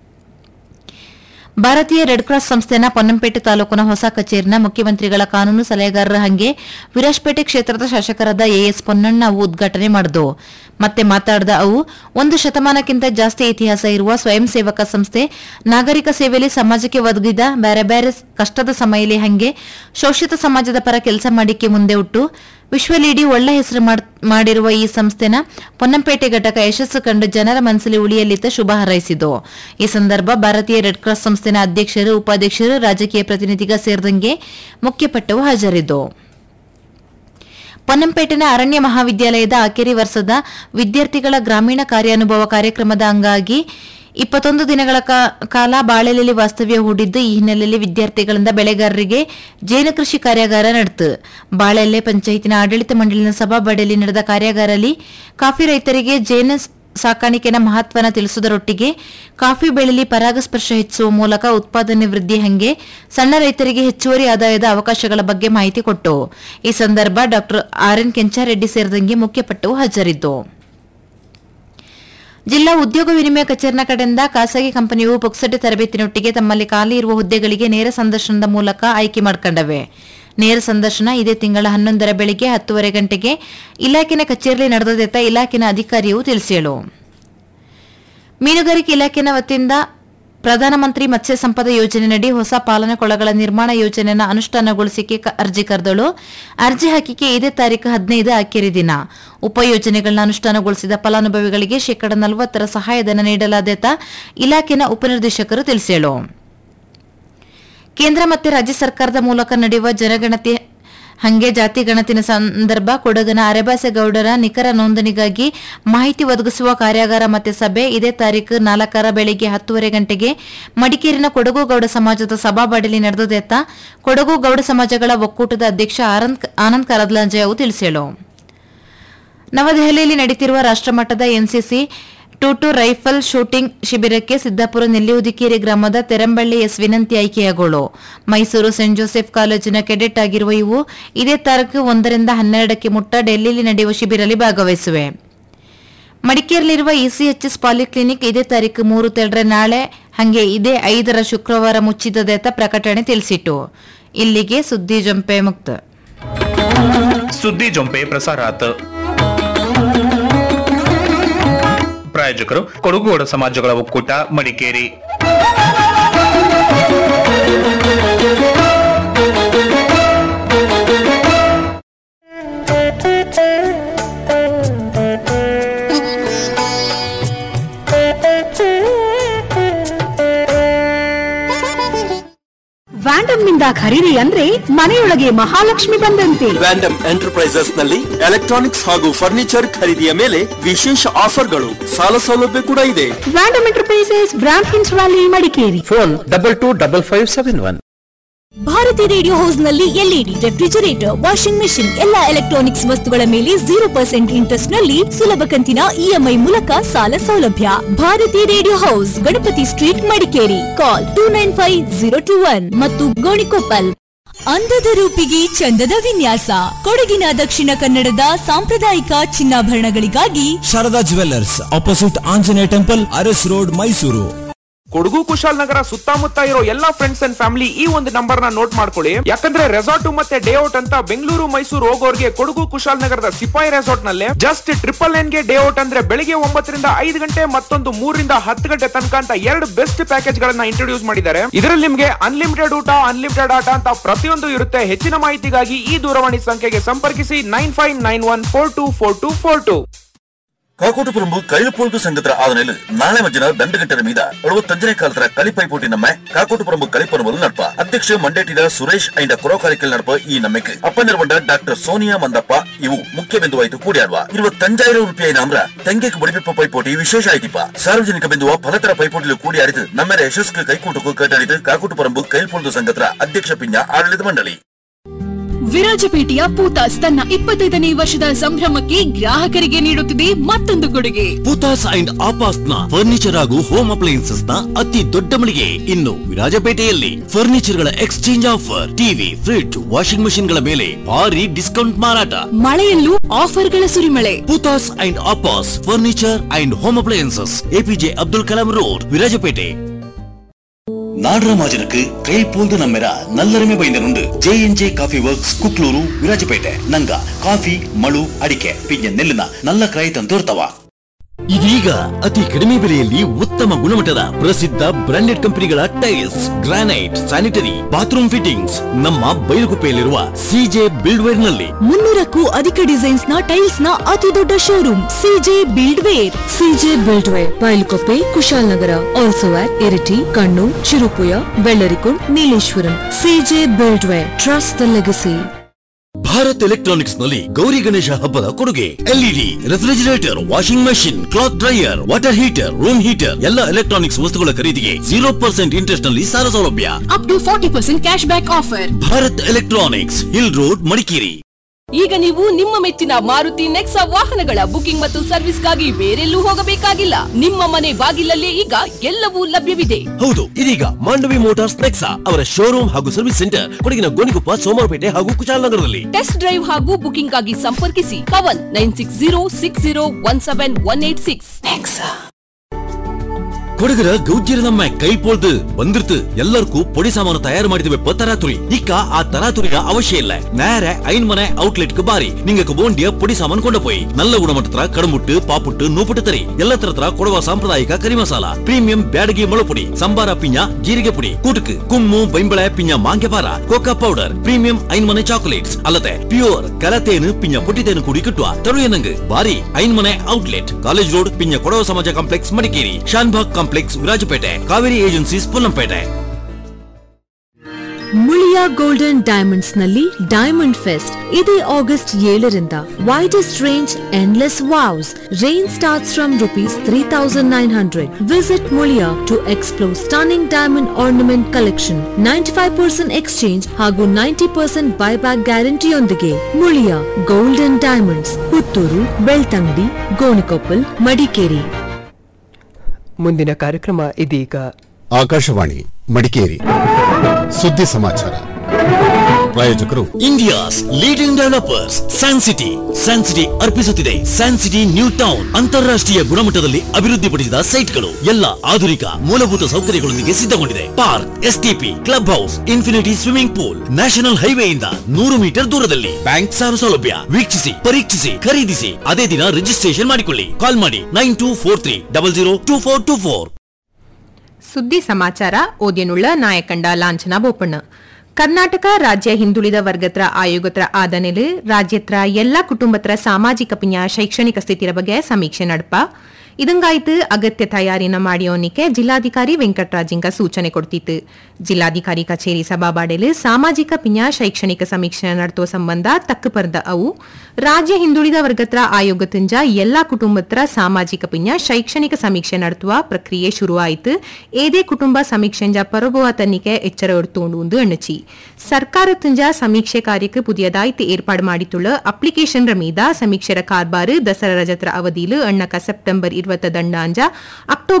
ಭಾರತೀಯ ರೆಡ್ ಕ್ರಾಸ್ ಸಂಸ್ಥೆನ ಪೊನ್ನಂಪೇಟೆ ತಾಲೂಕಿನ ಹೊಸ ಕಚೇರಿನ ಮುಖ್ಯಮಂತ್ರಿಗಳ ಕಾನೂನು ಸಲಹೆಗಾರರ ಹಂಗೆ ವಿರಾಜಪೇಟೆ ಕ್ಷೇತ್ರದ ಶಾಸಕರಾದ ಎಎಸ್ ಪೊನ್ನಣ್ಣ ಅವು ಉದ್ಘಾಟನೆ ಮಾಡಿದು ಮತ್ತೆ ಮಾತಾಡಿದ ಅವು ಒಂದು ಶತಮಾನಕ್ಕಿಂತ ಜಾಸ್ತಿ ಇತಿಹಾಸ ಇರುವ ಸ್ವಯಂ ಸೇವಕ ಸಂಸ್ಥೆ ನಾಗರಿಕ ಸೇವೆಯಲ್ಲಿ ಸಮಾಜಕ್ಕೆ ಒದಗಿದ ಬೇರೆ ಬೇರೆ ಕಷ್ಟದ ಸಮಯದಲ್ಲಿ ಹಂಗೆ ಶೋಷಿತ ಸಮಾಜದ ಪರ ಕೆಲಸ ಮಾಡಿಕ್ಕೆ ಮುಂದೆ ಉಟ್ಟು ವಿಶ್ವಲೀಡಿ ಒಳ್ಳೆ ಹೆಸರು ಮಾಡ್- ಮಾಡಿರುವ ಈ ಸಂಸ್ಥೆನ ಪೊನ್ನಂಪೇಟೆ ಘಟಕ ಯಶಸ್ಸು ಕಂಡು ಜನರ ಮನಸ್ಸಲ್ಲಿ ಉಳಿಯಲಿದ್ದ ಶುಭ ಹಾರೈಸಿತು ಈ ಸಂದರ್ಭ ಭಾರತೀಯ ರೆಡ್ ಕ್ರಾಸ್ ಸಂಸ್ಥೆನ ಅಧ್ಯಕ್ಷರು ಉಪಾಧ್ಯಕ್ಷರು ರಾಜಕೀಯ ಪ್ರತಿನಿಧಿಗ ಸೇರಿದಂಗೆ ಮುಖ್ಯಪಟ್ಟವು ಹಾಜರಿದ್ದು ಪೊನ್ನಂಪೇಟೆನ ಅರಣ್ಯ ಮಹಾವಿದ್ಯಾಲಯದ ಆಕೆರಿ ವರ್ಷದ ವಿದ್ಯಾರ್ಥಿಗಳ ಗ್ರಾಮೀಣ ಕಾರ್ಯಾನುಭವ ಕಾರ್ಯಕ್ರಮದ ಅಂಗಾಗಿ ಇಪ್ಪತ್ತೊಂದು ದಿನಗಳ ಕಾ- ಕಾಲ ಬಾಳೆಲೆಯಲ್ಲಿ ವಾಸ್ತವ್ಯ ಹೂಡಿದ್ದು ಈ ಹಿನ್ನೆಲೆಯಲ್ಲಿ ವಿದ್ಯಾರ್ಥಿಗಳಿಂದ ಬೆಳೆಗಾರರಿಗೆ ಜೇನು ಕೃಷಿ ಕಾರ್ಯಾಗಾರ ನಡೆತು ಬಾಳೆಲೆ ಪಂಚಾಯತಿನ ಆಡಳಿತ ಮಂಡಳಿನ ಸಭಾಬಡಿಯಲ್ಲಿ ನಡೆದ ಕಾರ್ಯಾಗಾರದಲ್ಲಿ ಕಾಫಿ ರೈತರಿಗೆ ಜೇನು ಸ್- ಸಾಕಾಣಿಕೆನ ಮಹತ್ವನ ತಿಳಿಸುವುದರೊಟ್ಟಿಗೆ ಕಾಫಿ ಬೆಳೆಯಲ್ಲಿ ಪರಾಗಸ್ಪರ್ಶ ಹೆಚ್ಚುವ ಮೂಲಕ ಉತ್ಪಾದನೆ ವೃದ್ಧಿ ಹಂಗೆ ಸಣ್ಣ ರೈತರಿಗೆ ಹೆಚ್ಚುವರಿ ಆದಾಯದ ಅವಕಾಶಗಳ ಬಗ್ಗೆ ಮಾಹಿತಿ ಕೊಟ್ಟು ಈ ಸಂದರ್ಭ ಡಾ ಆರ್ ಎನ್ ಕೆಂಚಾರೆಡ್ಡಿ ಸೇರಿದಂಗೆ ಮುಖ್ಯಪಟ್ಟವು ಹಾಜರಿದ್ದು ಜಿಲ್ಲಾ ಉದ್ಯೋಗ ವಿನಿಮಯ ಕಚೇರಿನ ಕಡೆಯಿಂದ ಖಾಸಗಿ ಕಂಪನಿಯು ಪುಕ್ಸಟೆ ತರಬೇತಿನೊಟ್ಟಿಗೆ ತಮ್ಮಲ್ಲಿ ಖಾಲಿ ಇರುವ ಹುದ್ದೆಗಳಿಗೆ ನೇರ ಸಂದರ್ಶನದ ಮೂಲಕ ಆಯ್ಕೆ ಮಾಡಿಕೊಂಡವೆ ನೇರ ಸಂದರ್ಶನ ಇದೇ ತಿಂಗಳ ಹನ್ನೊಂದರ ಬೆಳಿಗ್ಗೆ ಹತ್ತುವರೆ ಗಂಟೆಗೆ ಇಲಾಖೆನ ಕಚೇರಿಯಲ್ಲಿ ನಡೆದದೆತ್ತ ಇಲಾಖೆನ ಅಧಿಕಾರಿಯು ತಿಳಿಸಿಯಳು ಮೀನುಗಾರಿಕೆ ಇಲಾಖೆನ ವತಿಯಿಂದ ಪ್ರಧಾನಮಂತ್ರಿ ಮತ್ಸ್ಯ ಸಂಪದ ಯೋಜನೆಯಡಿ ಹೊಸ ಪಾಲನಾ ಕೊಳಗಳ ನಿರ್ಮಾಣ ಯೋಜನೆಯನ್ನು ಅನುಷ್ಠಾನಗೊಳಿಸಿಕೆ ಕ- ಅರ್ಜಿ ಕರೆದಳು ಅರ್ಜಿ ಹಾಕಿಕೆ ಇದೇ ತಾರೀಕು ಹದಿನೈದು ಆಖರಿ ದಿನ ಉಪಯೋಜನೆಗಳನ್ನ ಅನುಷ್ಠಾನಗೊಳಿಸಿದ ಫಲಾನುಭವಿಗಳಿಗೆ ಶೇಕಡ ನಲವತ್ತರ ಸಹಾಯಧನ ನೀಡಲಾದೆತ ಇಲಾಖೆನ ಉಪನಿರ್ದೇಶಕರು ತಿಳಿಸಿದರು ಕೇಂದ್ರ ಮತ್ತು ರಾಜ್ಯ ಸರ್ಕಾರದ ಮೂಲಕ ನಡೆಯುವ ಜನಗಣತಿ ಹಂಗೆ ಜಾತಿ ಗಣತಿನ ಸಂದರ್ಭ ಕೊಡಗಿನ ಅರೆಬಾಸೆ ಗೌಡರ ನಿಖರ ನೋಂದಣಿಗಾಗಿ ಮಾಹಿತಿ ಒದಗಿಸುವ ಕಾರ್ಯಾಗಾರ ಮತ್ತೆ ಸಭೆ ಇದೇ ತಾರೀಕು ನಾಲ್ಕರ ಬೆಳಿಗ್ಗೆ ಹತ್ತುವರೆ ಗಂಟೆಗೆ ಮಡಿಕೇರಿನ ಕೊಡಗು ಗೌಡ ಸಮಾಜದ ಸಭಾಬಾಡಿಲಿ ನಡೆದದೆತ್ತ ಕೊಡಗು ಗೌಡ ಸಮಾಜಗಳ ಒಕ್ಕೂಟದ ಅಧ್ಯಕ್ಷ ಆನಂದ್ ಆನಂದ್ ಕರದ್ಲಾಂಜೆ ಅವು ತಿಳಿಸೇಳು ನವದೆಹಲಿಯಲ್ಲಿ ನಡೆಯುತ್ತಿರುವ ರಾಷ್ಟ್ರಮಟ್ಟದ NCC two two rifle shooting ಶಿಬಿರಕ್ಕೆ ಸಿದ್ದಾಪುರ ನೆಲ್ಲಿಹುದಿಕೇರಿ ಗ್ರಾಮದ ತೆರಂಬಳ್ಳಿ ಎಸ್ ವಿನಂತಿ ಆಯ್ಕೆಯಾಗೋಳು ಮೈಸೂರು ಸೆಂಟ್ ಜೋಸೆಫ್ ಕಾಲೇಜಿನ ಕೆಡೆಟ್ ಆಗಿರುವ ಇವು ಇದೇ ತಾರೀಕು ಒಂದರಿಂದ ಹನ್ನೆರಡಕ್ಕೆ ಮುಟ್ಟ ಡೆಲ್ಲಿಯಲ್ಲಿ ನಡೆಯುವ ಶಿಬಿರಲ್ಲಿ ಭಾಗವಹಿಸುವೆ ಮಡಿಕೇರಿಯಲ್ಲಿರುವ ಇಸಿಎಚ್ಎಸ್ ಪಾಲಿಕ್ಲಿನಿಕ್ ಇದೇ ತಾರೀಕು ಮೂರು ತೆರಡ್ರೆ ನಾಳೆ ಹಂಗೆ ಇದೇ ಐದರ ಶುಕ್ರವಾರ ಮುಚ್ಚಿದದೆತ ಪ್ರಕಟಣೆ ತಿಳಿಸಿಟ್ಟು ಇಲ್ಲಿಗೆ ಸುದ್ದಿ ಜಂಪೆ ಮುಕ್ತ ಸುದ್ದಿ ಜೊಂಪೆ ಪ್ರಸಾರಾತ್ ಪ್ರಾಯೋಜಕರು ಕೊಡಗುಗೌಡ ಸಮಾಜಗಳ ಒಕ್ಕೂಟ ಮಡಿಕೇರಿ ವ್ಯಾಂಡಮ್ ನಿಂದ ಖರೀದಿ ಅಂದ್ರೆ ಮನೆಯೊಳಗೆ ಮಹಾಲಕ್ಷ್ಮಿ ಬಂದಂತೆ ವ್ಯಾಂಡಮ್ ಎಂಟರ್ಪ್ರೈಸಸ್ ನಲ್ಲಿ ಎಲೆಕ್ಟ್ರಾನಿಕ್ಸ್ ಹಾಗೂ ಫರ್ನಿಚರ್ ಖರೀದಿಯ ಮೇಲೆ ವಿಶೇಷ ಆಫರ್ಗಳು ಸಾಲ ಸೌಲಭ್ಯ ಕೂಡ ಇದೆ Vandam enterprises brand Hinds Valley Madikeri phone double two double five seven one Bharathi radio house ನಲ್ಲಿ ಎಲ್ಇಡಿ ರೆಫ್ರಿಜರೇಟರ್ ವಾಷಿಂಗ್ ಮೆಷಿನ್ ಎಲ್ಲಾ ಎಲೆಕ್ಟ್ರಾನಿಕ್ಸ್ ವಸ್ತುಗಳ ಮೇಲೆ ಜೀರೋ ಪರ್ಸೆಂಟ್ ಇಂಟ್ರೆಸ್ಟ್ ನಲ್ಲಿ ಸುಲಭ ಕಂತಿನ ಇಎಂಐ ಮೂಲಕ ಸಾಲ ಸೌಲಭ್ಯ Bharathi radio house Ganapathi street Madikeri call two nine five zero two one ಮತ್ತು ಗೋಣಿಕೊಪ್ಪಲ್ ಅಂದದ ರೂಪಿಗೆ ಚಂದದ ವಿನ್ಯಾಸ ಕೊಡಗಿನ ದಕ್ಷಿಣ ಕನ್ನಡದ ಸಾಂಪ್ರದಾಯಿಕ ಚಿನ್ನಾಭರಣಗಳಿಗಾಗಿ Sharada jewellers opposite Anjaneya temple Aras road Mysuru Kodagu Kushalnagar ಸುತ್ತಮುತ್ತ ಇರೋ ಎಲ್ಲಾ ಫ್ರೆಂಡ್ಸ್ ಅಂಡ್ ಫ್ಯಾಮಿಲಿ ಈ ಒಂದು ನಂಬರ್ ನ ನೋಟ್ ಮಾಡ್ಕೊಳ್ಳಿ ಯಾಕಂದ್ರೆ ರೆಸಾರ್ಟ್ ಮತ್ತೆ ಡೇ ಔಟ್ ಅಂತ ಬೆಂಗಳೂರು ಮೈಸೂರು ಹೋಗೋರ್ಗೆ ಕೊಡಗು ಕುಶಾಲನಗರದ ಸಿಪಾಯಿ ರೆಸಾರ್ಟ್ ನಲ್ಲಿ ಜಸ್ಟ್ ಟ್ರಿಪಲ್ ಎನ್ ಗೆ ಡೇ ಔಟ್ ಅಂದ್ರೆ ಬೆಳಿಗ್ಗೆ ಒಂಬತ್ತರಿಂದ ಐದು ಗಂಟೆ ಮತ್ತೊಂದು ಮೂರರಿಂದ ಹತ್ತು ಗಂಟೆ ತನಕ ಅಂತ ಎರಡು ಬೆಸ್ಟ್ ಪ್ಯಾಕೇಜ್ ಗಳನ್ನ ಇಂಟ್ರೊಡ್ಯೂಸ್ ಮಾಡಿದ್ದಾರೆ ಇದರಲ್ಲಿ ನಿಮ್ಗೆ ಅನ್ಲಿಮಿಟೆಡ್ ಊಟ ಅನ್ಲಿಮಿಟೆಡ್ ಆಟ ಅಂತ ಪ್ರತಿಯೊಂದು ಇರುತ್ತೆ ಹೆಚ್ಚಿನ ಮಾಹಿತಿಗಾಗಿ ಈ ದೂರವಾಣಿ ಸಂಖ್ಯೆಗೆ ಸಂಪರ್ಕಿಸಿ nine five nine one four two four two four two ಕಾಕೋಟುಪುರಂಬು ಕೈಳುಪೋಲ್ಟು ಸಂಘದ ಆದನೆಲು ನಾಳೆ ಮಧ್ಯಾಹ್ನ ದಂಡಗಟ್ಟರ ಮೀದ ಎಳುವತ್ತಂಜನೇ ಕಾಲದ ಕಲಿಪೈಪೋಟಿ ನಮ್ಮ ಕಾಕೋಟುಪುರಂಬು ಕಲಿಪನಮಲು ನಡ್ಪ ಅಧ್ಯಕ್ಷ ಮಂಡೇಟಿದ ಸುರೇಶ್ ಐಂಡ ಕೊರೋಕಾರಿಕಲ್ ನಡ್ಪ ಈ ನಮ್ಮಕ್ಕೆ ಅಪ್ಪನಿರ್ವಂಡ ಡಾಕ್ಟರ್ ಸೋನಿಯಾ ಮಂದಪ್ಪ ಇವು ಮುಖ್ಯ ಬಿಂದುವಾಯಿತು ಕೂಡಿಯಾಡುವ ಇರುವತ್ತಂಜಾಯಿரம் ರೂಪಾಯಿ ನಾಮ್ರ ತೆಂಗೆக்கு ಬಡಿಪಿಪ್ಪ ಪೈಪೋಟಿ ವಿಶೇಷ ಆಯ್ತಿಪ್ಪ ಸಾರ್ವಜನಿಕ ಬಿಂದುವ ಫಲತರ ಪೈಪೋಟಿಲು ಕೂಡಿಯಾಡಿದು ನಮ್ಮೆರ ಯಶಸ್ಸು ಕೈಕೂಟಕ್ಕೂ ಕಟ್ಟಡಿದು ಕಾಕೋಟುಪುರಂಬು ಕೈಲ್ಪೊಲ್ದು ಸಂಘದ ಅಧ್ಯಕ್ಷ ಪಿಂಜ ಆಡಳಿತ ಮಂಡಳಿ ವಿರಾಜಪೇಟೆಯ ಪೂತಾಸ್ ತನ್ನ ಇಪ್ಪತ್ತೈದನೇ ವರ್ಷದ ಸಂಭ್ರಮಕ್ಕೆ ಗ್ರಾಹಕರಿಗೆ ನೀಡುತ್ತಿದೆ ಮತ್ತೊಂದು ಕೊಡುಗೆ ಪುತಾಸ್ ಅಂಡ್ ಆಪಾಸ್ ನ ಫರ್ನಿಚರ್ ಹಾಗೂ ಹೋಮ್ ಅಪ್ಲಯನ್ಸಸ್ ನ ಅತಿ ದೊಡ್ಡ ಮಳಿಗೆ ಇನ್ನು ವಿರಾಜಪೇಟೆಯಲ್ಲಿ ಫರ್ನಿಚರ್ ಗಳ exchange offer TV fridge washing machine ಗಳ ಮೇಲೆ ಭಾರಿ ಡಿಸ್ಕೌಂಟ್ ಮಾರಾಟ ಮಳೆಯಲ್ಲೂ ಆಫರ್ಗಳ ಸುರಿಮಳೆ Puthas and Appas furniture and home appliances APJ Abdul Kalam road Virajpet നാടരമാജനക്ക് കൈപ്പോൽത് നമ്മര നല്ലരമെ ബൈന്ദനുണ്ട് J N J coffee works Kukloor Virajpet ನಂಗ ಕಾಫಿ ಮಳು ಅಡಿಕೆ ಪಿಂಜ ನೆಲ್ಲಿನ ನಲ್ಲ ಕ್ರಯ ತಂತೋರ್ತವ ಇದೀಗ ಅತಿ ಕಡಿಮೆ ಬೆಲೆಯಲ್ಲಿ ಉತ್ತಮ ಗುಣಮಟ್ಟದ ಪ್ರಸಿದ್ಧ ಬ್ರಾಂಡೆಡ್ ಕಂಪನಿಗಳ tiles granite sanitary bathroom fittings ನಮ್ಮ ಬೈಲುಗುಪ್ಪೆಯಲ್ಲಿರುವ ಸಿಜೆ ಬಿಲ್ಡ್ವೇರ್ ನಲ್ಲಿ ಮುನ್ನೂರಕ್ಕೂ ಅಧಿಕ ಡಿಸೈನ್ಸ್ ನ ಟೈಲ್ಸ್ ನ ಅತಿ ದೊಡ್ಡ showroom CJ buildware CJ buildware Bylakuppe Kushalnagar also at Iritty Kannur Cherupuzha Vellarikundu Nileshwaram CJ buildware trust the legacy Bharat electronics ನಲ್ಲಿ ಗೌರಿ ಗಣೇಶ ಹಬ್ಬದ ಕೊಡುಗೆ LED refrigerator washing machine cloth dryer water heater room heater ಎಲ್ಲ ಎಲೆಕ್ಟ್ರಾನಿಕ್ಸ್ ವಸ್ತುಗಳ ಖರೀದಿಗೆ ಜೀರೋ ಪರ್ಸೆಂಟ್ ಇಂಟ್ರೆಸ್ಟ್ ನಲ್ಲಿ ಸಾಲ ಸೌಲಭ್ಯ up to forty percent cash back offer Bharat electronics hill road Madikeri ಈಗ ನೀವು ನಿಮ್ಮ ಮೆಚ್ಚಿನ ಮಾರುತಿ ನೆಕ್ಸಾ ವಾಹನಗಳ ಬುಕಿಂಗ್ ಮತ್ತು ಸರ್ವಿಸ್ಗಾಗಿ ಬೇರೆಲ್ಲೂ ಹೋಗಬೇಕಾಗಿಲ್ಲ ನಿಮ್ಮ ಮನೆ ಬಾಗಿಲಲ್ಲೇ ಈಗ ಎಲ್ಲವೂ ಲಭ್ಯವಿದೆ ಹೌದು ಇದೀಗ ಮಾಂಡವಿ ಮೋಟಾರ್ಸ್ ನೆಕ್ಸಾ ಅವರ ಶೋರೂಮ್ ಹಾಗೂ ಸರ್ವಿಸ್ ಸೆಂಟರ್ ಕೊಡಗಿನ ಗೋಣಿಕೊಪ್ಪ ಸೋಮವಾರಪೇಟೆ ಹಾಗೂ ಕುಶಾಲನಗರದಲ್ಲಿ ಟೆಸ್ಟ್ ಡ್ರೈವ್ ಹಾಗೂ ಬುಕಿಂಗ್ ಆಗಿ ಸಂಪರ್ಕಿಸಿ Pavan nine six zero six zero one seven one eight six ಕೊಡಗರ ಗೌಜ್ಯರ ನಮ್ಮ ಕೈ ಪೋಳ್ದು ಬಂದಿರ್ತು ಎಲ್ಲರಿಗೂ பொடி ಸಾಮಾನು ತಯಾರು ಮಾಡಿದ್ವಿ ತರಾತುರಿ ಇಕ್ಕ ಆ ತರಾತುರಿಗ ಅವಶ್ಯ ಇಲ್ಲ நேர ஐன் மனை அவுட்லெட்க்கு பாரி நீங்க வேண்டிய பொடி சாமான் கொண்டு போய் நல்ல குணமட்டத்துல கடமுட்டு பாப்புட்டு நೂಪುಟ್ಟು ತರಿ ಎಲ್ಲ ತರತರ ಕೊಡುವ ಸಾಂಪ್ರದಾಯಿಕ ಕರಿ ಮಸಾಲ ಪ್ರೀಮಿಯಂ ಬ್ಯಾಡಗಿ ಮೊಳಪುಡಿ ಸಂಬಾರ ಪಿಂಜ ಜೀರಿಗೆ ಪುಡಿ ಕೂಟಕ್ಕೆ ಕುಮ್ಮು ಬೈಂಬಳೆ ಪಿಂಜ ಮಾಂಕೆಪಾರ ಕೋಕಾ ಪೌಡರ್ ಪ್ರೀಮಿಯಂ ಐನ್ ಮನೆ ಚಾಕೊಲೇಟ್ಸ್ ಅಲ್ಲದೆ ಪ್ಯೂರ್ ಕಲತೇನು ಪಿಂಜ ಪುಟ್ಟಿತೇನು ಕೂಡಿ ಕಿಟ್ಟುವ ತರುಯನಂಗ್ ಬಾರಿ ಐನ್ ಮನೆ ಔಟ್ಲೆಟ್ ಕಾಲೇಜ್ ರೋಡ್ ಪಿಂಜ Kodava Samaja complex Madikeri Shanbhag complex Virajpet Kaveri agencies Ponnampet Muliya golden diamonds ನಲ್ಲಿ ಡೈಮಂಡ್ ಫೆಸ್ಟ್ ಇದೇ ಆಗಸ್ಟ್ ಏಳರಿಂದ widest range endless wows range starts from rupees three thousand nine hundred visit Muliya to explore stunning diamond ornament collection ninety five percent exchange ಹಾಗೂ ninety percent buyback ಗ್ಯಾರಂಟಿಯೊಂದಿಗೆ Muliya golden diamonds Puttur Belthangady Gonikoppal Madikeri ಮುಂದಿನ ಕಾರ್ಯಕ್ರಮ ಇದೀಗ ಆಕಾಶವಾಣಿ ಮಡಿಕೇರಿ ಸುದ್ದಿ ಸಮಾಚಾರ ಪ್ರಾಯೋಜಕರು India's leading developers San city San City ಅರ್ಪಿಸುತ್ತಿದೆ San City new town ಅಂತಾರಾಷ್ಟ್ರೀಯ ಗುಣಮಟ್ಟದಲ್ಲಿ ಅಭಿವೃದ್ಧಿಪಡಿಸಿದ ಸೈಟ್ಗಳು ಎಲ್ಲ ಆಧುನಿಕ ಮೂಲಭೂತ ಸೌಕರ್ಯಗಳೊಂದಿಗೆ ಸಿದ್ಧಗೊಂಡಿದೆ park STP club house infinity swimming pool national ಹೈವೇಯಿಂದ ನೂರು ಮೀಟರ್ ದೂರದಲ್ಲಿ ಬ್ಯಾಂಕ್ ಸಾಲ ಸೌಲಭ್ಯ ವೀಕ್ಷಿಸಿ ಪರೀಕ್ಷಿಸಿ ಖರೀದಿಸಿ ಅದೇ ದಿನ ರಿಜಿಸ್ಟ್ರೇಷನ್ ಮಾಡಿಕೊಳ್ಳಿ ಕಾಲ್ ಮಾಡಿ nine two four three double zero two four two four ಸುದ್ದಿ ಸಮಾಚಾರ ಓದ್ಯನುಳ್ಳ ನಾಯಕಂಡ ಲಾಂಛನ ಬೋಪಣ್ಣ ಕರ್ನಾಟಕ ರಾಜ್ಯ ಹಿಂದುಳಿದ ವರ್ಗತ್ರ ಆಯೋಗತ್ರ ಆದನೆಲು ರಾಜ್ಯತ್ರ ಎಲ್ಲಾ ಕುಟುಂಬತ್ರ ಸಾಮಾಜಿಕ ಪಿಂಜ ಶೈಕ್ಷಣಿಕ ಸ್ಥಿತಿರ ಬಗ್ಗೆ ಸಮೀಕ್ಷೆ ನಡಪ ಇದಂಗಾಯ್ತು ಅಗತ್ಯ ತಯಾರಿನ ಮಾಡಿಯೋನಿಕೆ ಜಿಲ್ಲಾಧಿಕಾರಿ ವೆಂಕಟರಾಜಿಂಗ ಸೂಚನೆ ಕೊಡ್ತಿತ್ತು ಜಿಲ್ಲಾಧಿಕಾರಿ ಕಚೇರಿ ಸಭಾಬಾಡೆಲು ಸಾಮಾಜಿಕ ಪಿಂಜ ಶೈಕ್ಷಣಿಕ ಸಮೀಕ್ಷೆ ನಡೆಸುವ ಸಂಬಂಧ ತಕ್ಕ ಪರ್ದ ಅವು ರಾಜ್ಯ ಹಿಂದುಳಿದ ವರ್ಗತ್ರ ಆಯೋಗ ತುಂಜ ಎಲ್ಲಾ ಕುಟುಂಬತ್ರ ಸಾಮಾಜಿಕ ಪಿಂಜ ಶೈಕ್ಷಣಿಕ ಸಮೀಕ್ಷೆ ನಡೆಸುವ ಪ್ರಕ್ರಿಯೆ ಶುರುವಾಯಿತು ಏದೇ ಕುಟುಂಬ ಸಮೀಕ್ಷೆಂಜ ಪರಬುವ ತನ್ನಿಕೆ ಎಚ್ಚರ ಎಡ್ತೋಂಡು ಎಣ್ಣಚಿ ಸರ್ಕಾರ ತುಂಜ ಸಮೀಕ್ಷೆ ಕಾರ್ಯಕ್ಕೆ ಪುದಿಯದಾಯ್ತು ಏರ್ಪಾಡು ಮಾಡಿತುಳ್ಳ ಅಪ್ಲಿಕೇಶನ್ ಮೀದ ಸಮೀಕ್ಷೆರ ಕಾರ್ಬಾರು ದಸರಾ ರಜತ್ರ ಅವಧಿಲು ಅಣ್ಣಕ ಸೆಪ್ಟೆಂಬರ್ ಇರುವತ್ತ ದಂಡ ಅಂಜ ಅಕ್ಟೋಬರ್